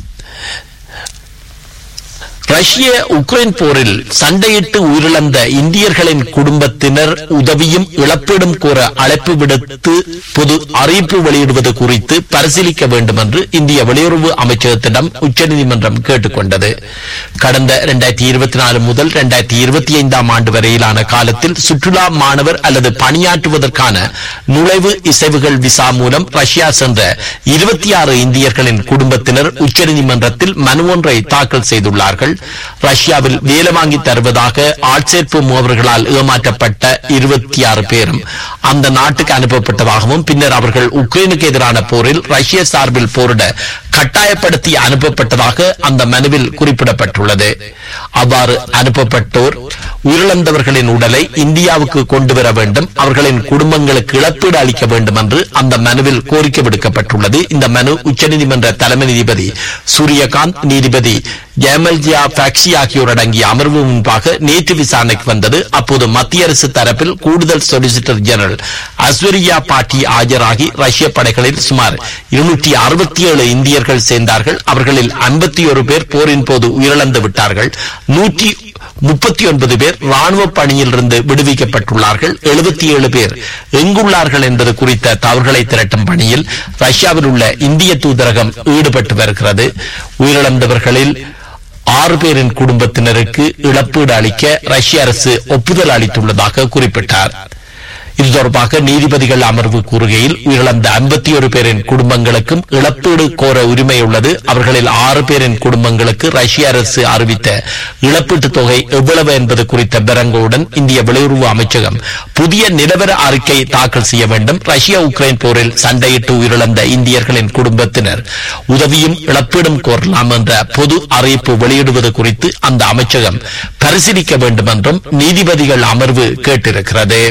ரஷ்ய உக்ரைன் போரில் சண்டையிட்டு உயிரிழந்த இந்தியர்களின் குடும்பத்தினர் உதவியும் இழப்பீடும் கோர அழைப்பு விடுத்து பொது அறிவிப்பு வெளியிடுவது குறித்து பரிசீலிக்க வேண்டும் என்று இந்திய வெளியுறவு அமைச்சகத்திடம் உச்சநீதிமன்றம் கேட்டுக்கொண்டது கடந்த இரண்டாயிரத்தி இருபத்தி நாலு முதல் இரண்டாயிரத்தி இருபத்தி ஐந்தாம் ஆண்டு வரையிலான காலத்தில் சுற்றுலா மாணவர் அல்லது பணியாற்றுவதற்கான நுழைவு இசைவுகள் விசா மூலம் ரஷ்யா சென்ற இருபத்தி ஆறு இந்தியர்களின் குடும்பத்தினர் உச்சநீதிமன்றத்தில் மனு ஒன்றை தாக்கல் செய்துள்ளார்கள் ரஷ்யாவில் வேலை வாங்கி தருவதாக ஆட்சேர்ப்பு முகவர்களால் ஏமாற்றப்பட்ட இருபத்தி ஆறு பேரும் அந்த நாட்டுக்கு அனுப்பப்பட்டதாகவும் பின்னர் அவர்கள் உக்ரைனுக்கு எதிரான போரில் ரஷ்ய சார்பில் போரிட கட்டாயப்படுத்தி அனுப்பப்பட்டதாக அந்த மனுவில் குறிப்பிடப்பட்டுள்ளது அவ்வாறு அனுப்பப்பட்டோர் உயிரிழந்தவர்களின் உடலை இந்தியாவுக்கு கொண்டு வர வேண்டும் அவர்களின் குடும்பங்களுக்கு இழப்பீடு அளிக்க வேண்டும் என்று அந்த மனுவில் கோரிக்கை விடுக்கப்பட்டுள்ளது இந்த மனு உச்சநீதிமன்ற தலைமை நீதிபதி சூரியகாந்த் நீதிபதி ஜெயமல்ஜியா பாக்சி ஆகியோர் அடங்கிய அமர்வு முன்பாக நேற்று விசாரணைக்கு வந்தது அப்போது மத்திய அரசு தரப்பில் கூடுதல் சொலிசிட்டர் ஜெனரல் அஸ்வரியா பாட்டி ஆஜராகி ரஷ்ய படைகளில் சுமார் இருநூற்றி அறுபத்தி ஏழு இந்தியர்கள் சேர்ந்தார்கள் அவர்களில் ஐம்பத்தி ஒரு பேர் போரின் போது உயிரிழந்து விட்டார்கள் நூற்றி முப்பத்தி ஒன்பது பேர் ராணுவ பணியிலிருந்து விடுவிக்கப்பட்டுள்ளார்கள் எழுபத்தி ஏழு பேர் எங்குள்ளார்கள் என்பது குறித்த தவறுகளை திரட்டும் பணியில் ரஷ்யாவில் உள்ள இந்திய தூதரகம் ஈடுபட்டு வருகிறது உயிரிழந்தவர்களில் ஆறு பேரின் குடும்பத்தினருக்கு இழப்பீடு அளிக்க ரஷ்ய அரசு ஒப்புதல் அளித்துள்ளதாக குறிப்பிட்டார் இது தொடர்பாக நீதிபதிகள் அமர்வு கூறுகையில் உயிரிழந்த ஐம்பத்தி ஒரு பேரின் குடும்பங்களுக்கும் இழப்பீடு கோர உரிமை உள்ளது அவர்களில் ஆறு பேரின் குடும்பங்களுக்கு ரஷ்ய அரசு அறிவித்த இழப்பீட்டுத் தொகை எவ்வளவு என்பது குறித்த விவரங்களுடன் இந்திய வெளியுறவு அமைச்சகம் புதிய நிலவர அறிக்கை தாக்கல் செய்ய வேண்டும் ரஷ்யா உக்ரைன் போரில் சண்டையிட்டு உயிரிழந்த இந்தியர்களின் குடும்பத்தினர் உதவியும் இழப்பீடும் கோரலாம் என்ற பொது அறிவிப்பு வெளியிடுவது குறித்து அந்த அமைச்சகம் பரிசீலிக்க வேண்டும் என்றும் நீதிபதிகள் அமர்வு கேட்டிருக்கிறது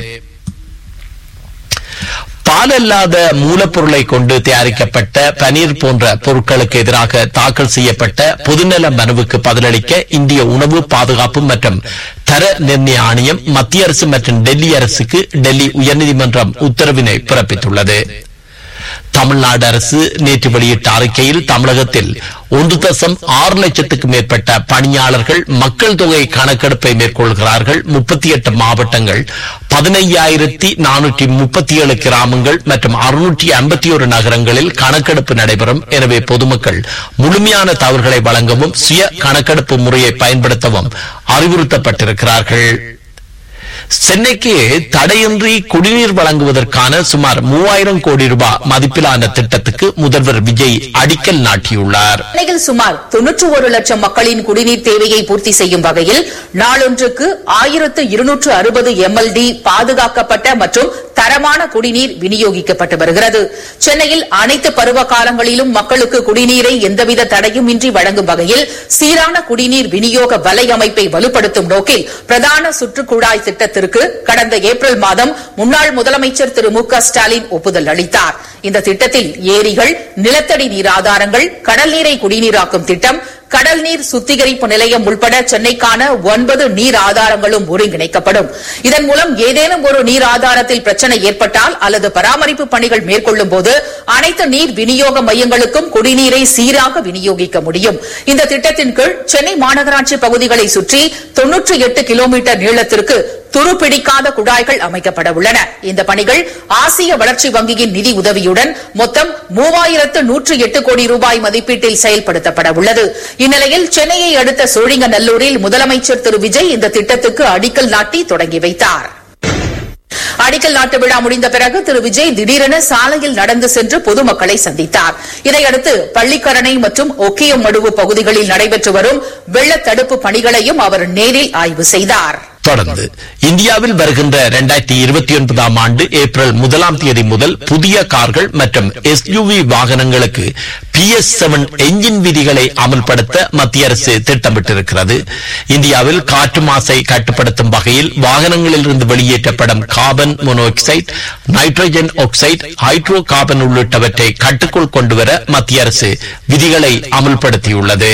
பாலல்லாத மூலப்பொருளை கொண்டு தயாரிக்கப்பட்ட பனீர் போன்ற பொருட்களுக்கு எதிராக தாக்கல் செய்யப்பட்ட பொதுநல மனுவுக்கு பதிலளிக்க இந்திய உணவு பாதுகாப்பு மற்றும் தர நிர்ணய ஆணையம் மத்திய அரசு மற்றும் டெல்லி அரசுக்கு டெல்லி உயர்நீதிமன்றம் உத்தரவினை பிறப்பித்துள்ளது தமிழ்நாடு அரசு நேற்று வெளியிட்ட அறிக்கையில் தமிழகத்தில் ஒன்று தசம் ஆறு லட்சத்துக்கு மேற்பட்ட பணியாளர்கள் மக்கள் தொகை கணக்கெடுப்பை மேற்கொள்கிறார்கள் முப்பத்தி எட்டு மாவட்டங்கள் பதினையாயிரத்தி நானூற்றி முப்பத்தி ஏழு கிராமங்கள் மற்றும் அறுநூற்றி ஐம்பத்தி ஒரு நகரங்களில் கணக்கெடுப்பு நடைபெறும் எனவே பொதுமக்கள் முழுமையான தவறுகளை வழங்கவும் சுய கணக்கெடுப்பு முறையை பயன்படுத்தவும் அறிவுறுத்தப்பட்டிருக்கிறார்கள் சென்னைக்கு தடையின்றி குடிநீர் வழங்குவதற்கான சுமார் மூவாயிரம் கோடி ரூபாய் மதிப்பிலான திட்டத்துக்கு முதல்வர் விஜய் அடிக்கல் நாட்டியுள்ளார் சென்னையில் சுமார் தொன்னூற்று ஒரு லட்சம் மக்களின் குடிநீர் தேவையை பூர்த்தி செய்யும் வகையில் நாளொன்றுக்கு ஆயிரத்து இருநூற்று அறுபது எம்எல்டி பாதுகாக்கப்பட்ட மற்றும் தரமான குடிநீர் விநியோகிக்கப்பட்டு வருகிறது சென்னையில் அனைத்து பருவ காலங்களிலும் மக்களுக்கு குடிநீரை எந்தவித தடையுமின்றி வழங்கும் வகையில் சீரான குடிநீர் விநியோக வலை அமைப்பை வலுப்படுத்தும் நோக்கில் பிரதான சுற்றுக்குழாய் திட்டத்திற்கு கடந்த ஏப்ரல் மாதம் முன்னாள் முதலமைச்சர் திரு மு க ஸ்டாலின் ஒப்புதல் அளித்தார் இந்த திட்டத்தில் ஏரிகள் நிலத்தடி நீர் ஆதாரங்கள் கடல் நீரை குடிநீராக்கும் திட்டம் கடல் நீர் சுத்திகரிப்பு நிலையம் உள்பட சென்னைக்கான ஒன்பது நீர் ஆதாரங்களும் ஒருங்கிணைக்கப்படும் இதன் மூலம் ஏதேனும் ஒரு நீர் ஆதாரத்தில் பிரச்சனை ஏற்பட்டால் அல்லது பராமரிப்பு பணிகள் மேற்கொள்ளும் போது அனைத்து நீர் விநியோக மையங்களுக்கும் குடிநீரை சீராக விநியோகிக்க முடியும் இந்த திட்டத்தின் கீழ் சென்னை மாநகராட்சி பகுதிகளை சுற்றி தொன்னூற்றி எட்டு கிலோமீட்டர் நீளத்திற்கு துருப்பிடிக்காத குழாய்கள் அமைக்கப்பட உள்ளன இந்த பணிகள் ஆசிய வளர்ச்சி வங்கியின் நிதி உதவியுடன் மொத்தம் மூவாயிரத்து நூற்று எட்டு கோடி ரூபாய் மதிப்பீட்டில் செயல்படுத்தப்பட உள்ளது இந்நிலையில் சென்னையை அடுத்த சோழிங்கநல்லூரில் முதலமைச்சர் திரு விஜய் இந்த திட்டத்துக்கு அடிக்கல் நாட்டி தொடங்கி வைத்தார் அடிக்கல் நாட்டு விழா முடிந்த பிறகு திரு விஜய் திடீரென சாலையில் நடந்து சென்று பொதுமக்களை சந்தித்தார் இதையடுத்து பள்ளிக்கரணை மற்றும் ஒக்கியம் மடுவு பகுதிகளில் நடைபெற்று வரும் வெள்ள தடுப்பு பணிகளையும் அவர் நேரில் ஆய்வு செய்தார் தொடர்ந்து இந்தியாவில் வருகின்ற இரண்டாயிரத்தி இருபத்தி ஒன்பதாம் ஆண்டு ஏப்ரல் முதலாம் தேதி முதல் புதிய கார்கள் மற்றும் எஸ்யூவி வாகனங்களுக்கு பி எஸ் செவன் என்ஜின் விதிகளை அமல்படுத்த மத்திய அரசு திட்டமிட்டிருக்கிறது இந்தியாவில் காற்று மாசை கட்டுப்படுத்தும் வகையில் வாகனங்களில் இருந்து வெளியேற்றப்படும் carbon monoxide nitrogen oxide hydrocarbon உள்ளிட்டவற்றை கட்டுக்குள் கொண்டுவர மத்திய அரசு விதிகளை அமல்படுத்தியுள்ளது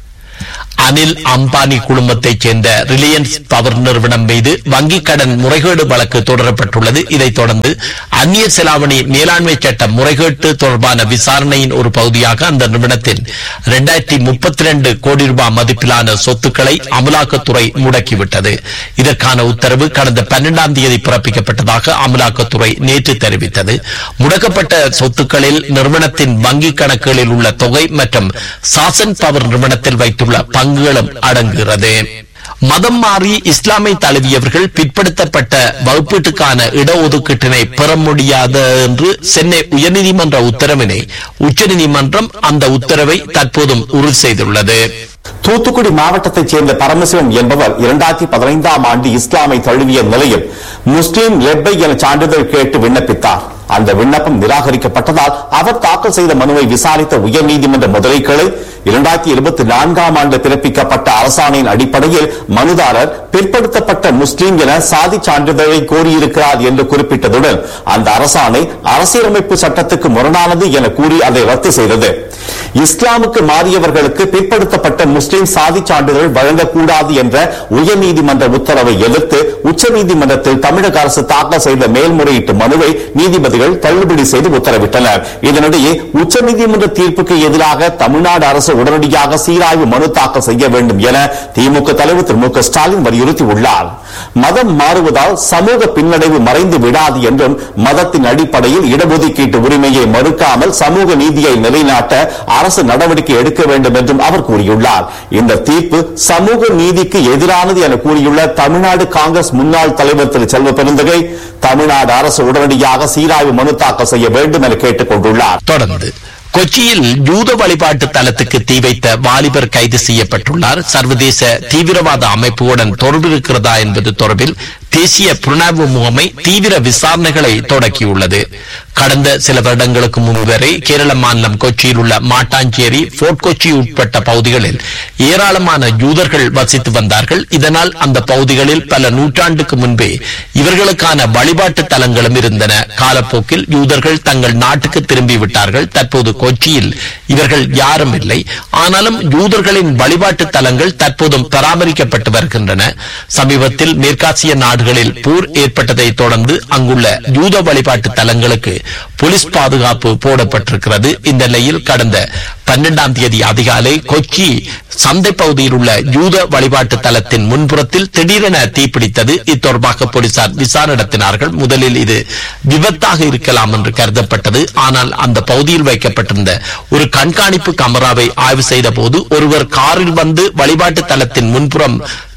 அனில் அம்பானி குழுமத்தைச் சேர்ந்த ரிலையன்ஸ் பவர் நிறுவனம் மீது வங்கிக் கடன் முறைகேடு வழக்கு தொடரப்பட்டுள்ளது இதைத் தொடர்ந்து அந்நிய செலாவணி மேலாண்மை சட்ட முறைகேட்டு தொடர்பான விசாரணையின் ஒரு பகுதியாக அந்த நிறுவனத்தின் இரண்டாயிரத்தி முப்பத்தி ரெண்டு கோடி ரூபாய் மதிப்பிலான சொத்துக்களை அமலாக்கத்துறை முடக்கிவிட்டது இதற்கான உத்தரவு கடந்த பன்னெண்டாம் தேதி பிறப்பிக்கப்பட்டதாக அமலாக்கத்துறை நேற்று தெரிவித்தது முடக்கப்பட்ட சொத்துக்களில் நிறுவனத்தின் வங்கிக் கணக்குகளில் உள்ள தொகை மற்றும் சாசன் பவர் நிறுவனத்தில் வைத்துள்ள பங்குகளும் அடங்குகிறது மதம் மாறி இஸ்லாமை தழுவியவர்கள் பிற்படுத்தப்பட்ட வகுப்பீட்டுக்கான இடஒதுக்கீட்டினை பெற முடியாது என்று சென்னை உயர்நீதிமன்ற உத்தரவினை உச்சநீதிமன்றம் அந்த உத்தரவை தற்போதும் உறுதி செய்துள்ளது தூத்துக்குடி மாவட்டத்தைச் சேர்ந்த பரமசிவம் என்பவர் இரண்டாயிரத்தி பதினைந்தாம் ஆண்டு இஸ்லாமை தழுவிய நிலையில் முஸ்லிம் லெப்பை என சான்றிதழ் கேட்டு விண்ணப்பித்தார் அந்த விண்ணப்பம் நிராகரிக்கப்பட்டதால் அவர் தாக்கல் செய்த மனுவை விசாரித்த உயர்நீதிமன்ற முதலை கிளை இரண்டாயிரத்தி இருபத்தி நான்காம் ஆண்டு பிறப்பிக்கப்பட்ட அரசாணையின் அடிப்படையில் மனுதாரர் பிற்படுத்தப்பட்ட முஸ்லிம் என சாதி சான்றிதழை கோரியிருக்கிறார் என்று குறிப்பிட்டதுடன் அந்த அரசாணை அரசியலமைப்பு சட்டத்துக்கு முரணானது என கூறி அதை ரத்து செய்தது இஸ்லாமுக்கு மாறியவர்களுக்கு பிற்படுத்தப்பட்ட முஸ்லிம் சாதி சான்றிதழ் வழங்கக்கூடாது என்ற உயர்நீதிமன்ற உத்தரவை எதிர்த்து உச்சநீதிமன்றத்தில் தமிழக அரசு தாக்கல் செய்த மேல்முறையீட்டு மனுவை நீதிபதிகள் தள்ளுபடி செய்து உத்தரவிட்டனர் இதனிடையே உச்சநீதிமன்ற தீர்ப்புக்கு எதிராக தமிழ்நாடு அரசு உடனடியாக சீராய்வு மனு தாக்கல் செய்ய வேண்டும் என திமுக தலைவர் திரு மு க ஸ்டாலின் வலியுறுத்தியுள்ளார் மதம் மாறுவதால் சமூக பின்னடைவு மறைந்து விடாது என்றும் மதத்தின் அடிப்படையில் இடஒதுக்கீட்டு உரிமையை மறுக்காமல் சமூக நீதியை நிலைநாட்ட அரசு நடவடிக்கை எடுக்க வேண்டும் என்றும் அவர் கூறியுள்ளார் இந்த தீர்ப்பு சமூக நீதிக்கு எதிரானது என கூறியுள்ள தமிழ்நாடு காங்கிரஸ் முன்னாள் தலைவர் திரு செல்வ பெருந்தகை தமிழ்நாடு அரசு உடனடியாக சீராய்வு மனு தாக்கல் செய்ய வேண்டும் என கேட்டுக் கொண்டுள்ளார் தொடர்ந்து கொச்சியில் யூத வழிபாட்டு தலத்துக்கு தீ வைத்த வாலிபர் கைது செய்யப்பட்டுள்ளார் சர்வதேச தீவிரவாத அமைப்புடன் தொடர்பு இருக்கிறதா என்பது தொடர்பில் தேசிய புலனாய்வு முகமை தீவிர விசாரணைகளை தொடக்கியுள்ளது கடந்த சில வருடங்களுக்கு முன்பு வரை கேரள மாநிலம் கொச்சியில் உள்ள மாட்டாஞ்சேரி போர்ட் கொச்சி உட்பட்ட பகுதிகளில் ஏராளமான யூதர்கள் வசித்து வந்தார்கள் இதனால் அந்த பகுதிகளில் பல நூற்றாண்டுக்கு முன்பே இவர்களுக்கான வழிபாட்டு தலங்களும் இருந்தன காலப்போக்கில் யூதர்கள் தங்கள் நாட்டுக்கு திரும்பி விட்டார்கள் தற்போது கொச்சியில் இவர்கள் யாரும் இல்லை ஆனாலும் யூதர்களின் வழிபாட்டு தலங்கள் தற்போதும் பராமரிக்கப்பட்டு வருகின்றன சமீபத்தில் மேற்காசிய நாடுகளில் போர் ஏற்பட்டதை தொடர்ந்து அங்குள்ள யூத வழிபாட்டு தலங்களுக்கு போலீஸ் பாதுகாப்பு போடப்பட்டிருக்கிறது இந்த நிலையில் கடந்த பன்னெண்டாம் தேதி அதிகாலை கொச்சி சந்தை பகுதியில் உள்ள யூத வழிபாட்டு தலத்தின் முன்புறத்தில் திடீரென தீப்பிடித்தது இத்தொடர்பாக போலீசார் விசாரணை நடத்தினார்கள் முதலில் இது விபத்தாக இருக்கலாம் என்று கருதப்பட்டது ஆனால் அந்த பகுதியில் வைக்கப்பட்டிருந்த ஒரு கண்காணிப்பு கமராவை ஆய்வு செய்த போது ஒருவர் காரில் வந்து வழிபாட்டு தலத்தின் முன்புறம்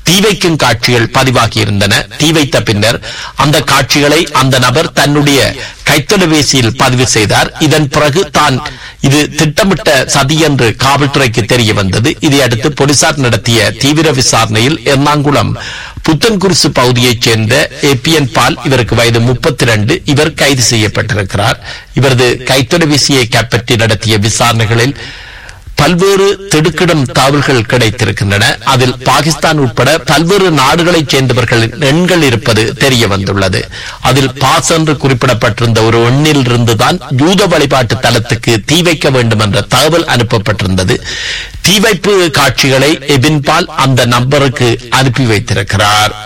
தீ வைக்கும் காட்சிகள் பதிவாகியிருந்தன தீ வைத்த பின்னர் அந்த காட்சிகளை அந்த நபர் தன்னுடைய கைத்தொலைபேசியில் பதிவு செய்தார் இதன் பிறகு தான் இது திட்டமிட்ட சதி என்று காவல்துறைக்கு தெரிய வந்தது இதையடுத்து போலீசார் நடத்திய தீவிர விசாரணையில் எர்ணாகுளம் புத்தன்குருசு பகுதியைச் சேர்ந்த எபிஎன் பால் இவருக்கு வயது முப்பத்தி ரெண்டு இவர் கைது செய்யப்பட்டிருக்கிறார் இவரது கைத்தொலைபேசியை கைப்பற்றி நடத்திய விசாரணைகளில் பல்வேறு திடுக்கிடும் தகவல்கள் கிடைத்திருக்கின்றன அதில் பாகிஸ்தான் உட்பட பல்வேறு நாடுகளைச் சேர்ந்தவர்களின் எண்கள் இருப்பது தெரிய வந்துள்ளது அதில் பாஸ் என்று குறிப்பிடப்பட்டிருந்த ஒரு எண்ணில் இருந்துதான் யூத வழிபாட்டு தலத்துக்கு தீ வைக்க வேண்டும் என்ற தகவல் அனுப்பப்பட்டிருந்தது தீ வைப்பு காட்சிகளை எபின்பால் அந்த நம்பருக்கு அனுப்பி வைத்திருக்கிறார்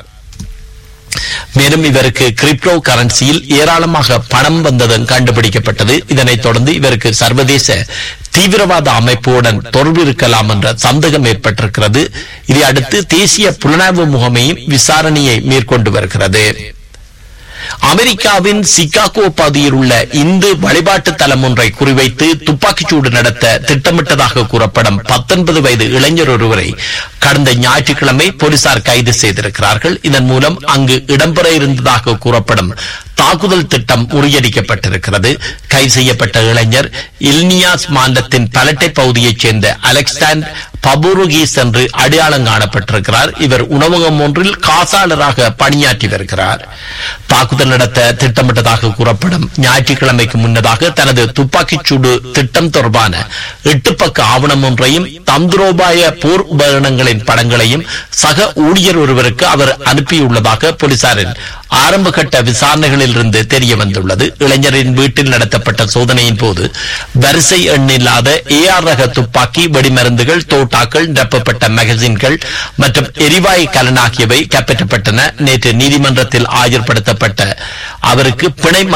மேலும் இவருக்கு கிரிப்டோ கரன்சியில் ஏராளமாக பணம் வந்ததும் கண்டுபிடிக்கப்பட்டது இதனைத் தொடர்ந்து இவருக்கு சர்வதேச தீவிரவாத அமைப்புடன் தொடர்பு இருக்கலாம் என்ற சந்தேகம் ஏற்பட்டிருக்கிறது இதை அடுத்து தேசிய புலனாய்வு முகமையும் விசாரணையை மேற்கொண்டு வருகிறது அமெரிக்காவின் சிகாகோ பகுதியில் உள்ள இந்து வழிபாட்டு தலம் ஒன்றை குறிவைத்து துப்பாக்கிச்சூடு நடத்த திட்டமிட்டதாக கூறப்படும் பத்தொன்பது வயது இளைஞர் ஒருவரை கடந்த ஞாயிற்றுக்கிழமை போலீசார் கைது செய்திருக்கிறார்கள் இதன் மூலம் அங்கு இடம்பெற இருந்ததாக கூறப்படும் தாக்குதல் திட்டம் முறியடிக்கப்பட்டிருக்கிறது கைது செய்யப்பட்ட இளைஞர் இல்னியாஸ் மாநிலத்தின் பலட்டை பகுதியைச் சேர்ந்த அலெக்சாண்ட் பபுருகீஸ் என்று அடையாளம் காணப்பட்டிருக்கிறார் இவர் உணவகம் ஒன்றில் காசாளராக பணியாற்றி வருகிறார் தாக்குதல் நடத்த திட்டமிட்டதாக கூறப்படும் ஞாயிற்றுக்கிழமைக்கு முன்னதாக தனது துப்பாக்கிச்சூடு திட்டம் தொடர்பான எட்டு பக்க ஆவணம் ஒன்றையும் தந்திரோபாய போர் உபகரணங்களின் படங்களையும் சக ஊழியர் ஒருவருக்கு அவர் அனுப்பியுள்ளதாக போலீசாரின் ஆரம்பகட்ட விசாரணைகளில் இருந்து தெரிய வந்துள்ளது இளைஞரின் வீட்டில் நடத்தப்பட்ட சோதனையின் போது வரிசை எண்ணில்லாத ஏஆர் ரக துப்பாக்கி வெடிமருந்துகள் தோட்டாக்கள் நிரப்பப்பட்ட மேகசின்கள் மற்றும் எரிவாயு கலன் ஆகியவை கைப்பற்றப்பட்டன நேற்று நீதிமன்றத்தில் ஆஜர்படுத்தப்பட்ட அவருக்கு பிணை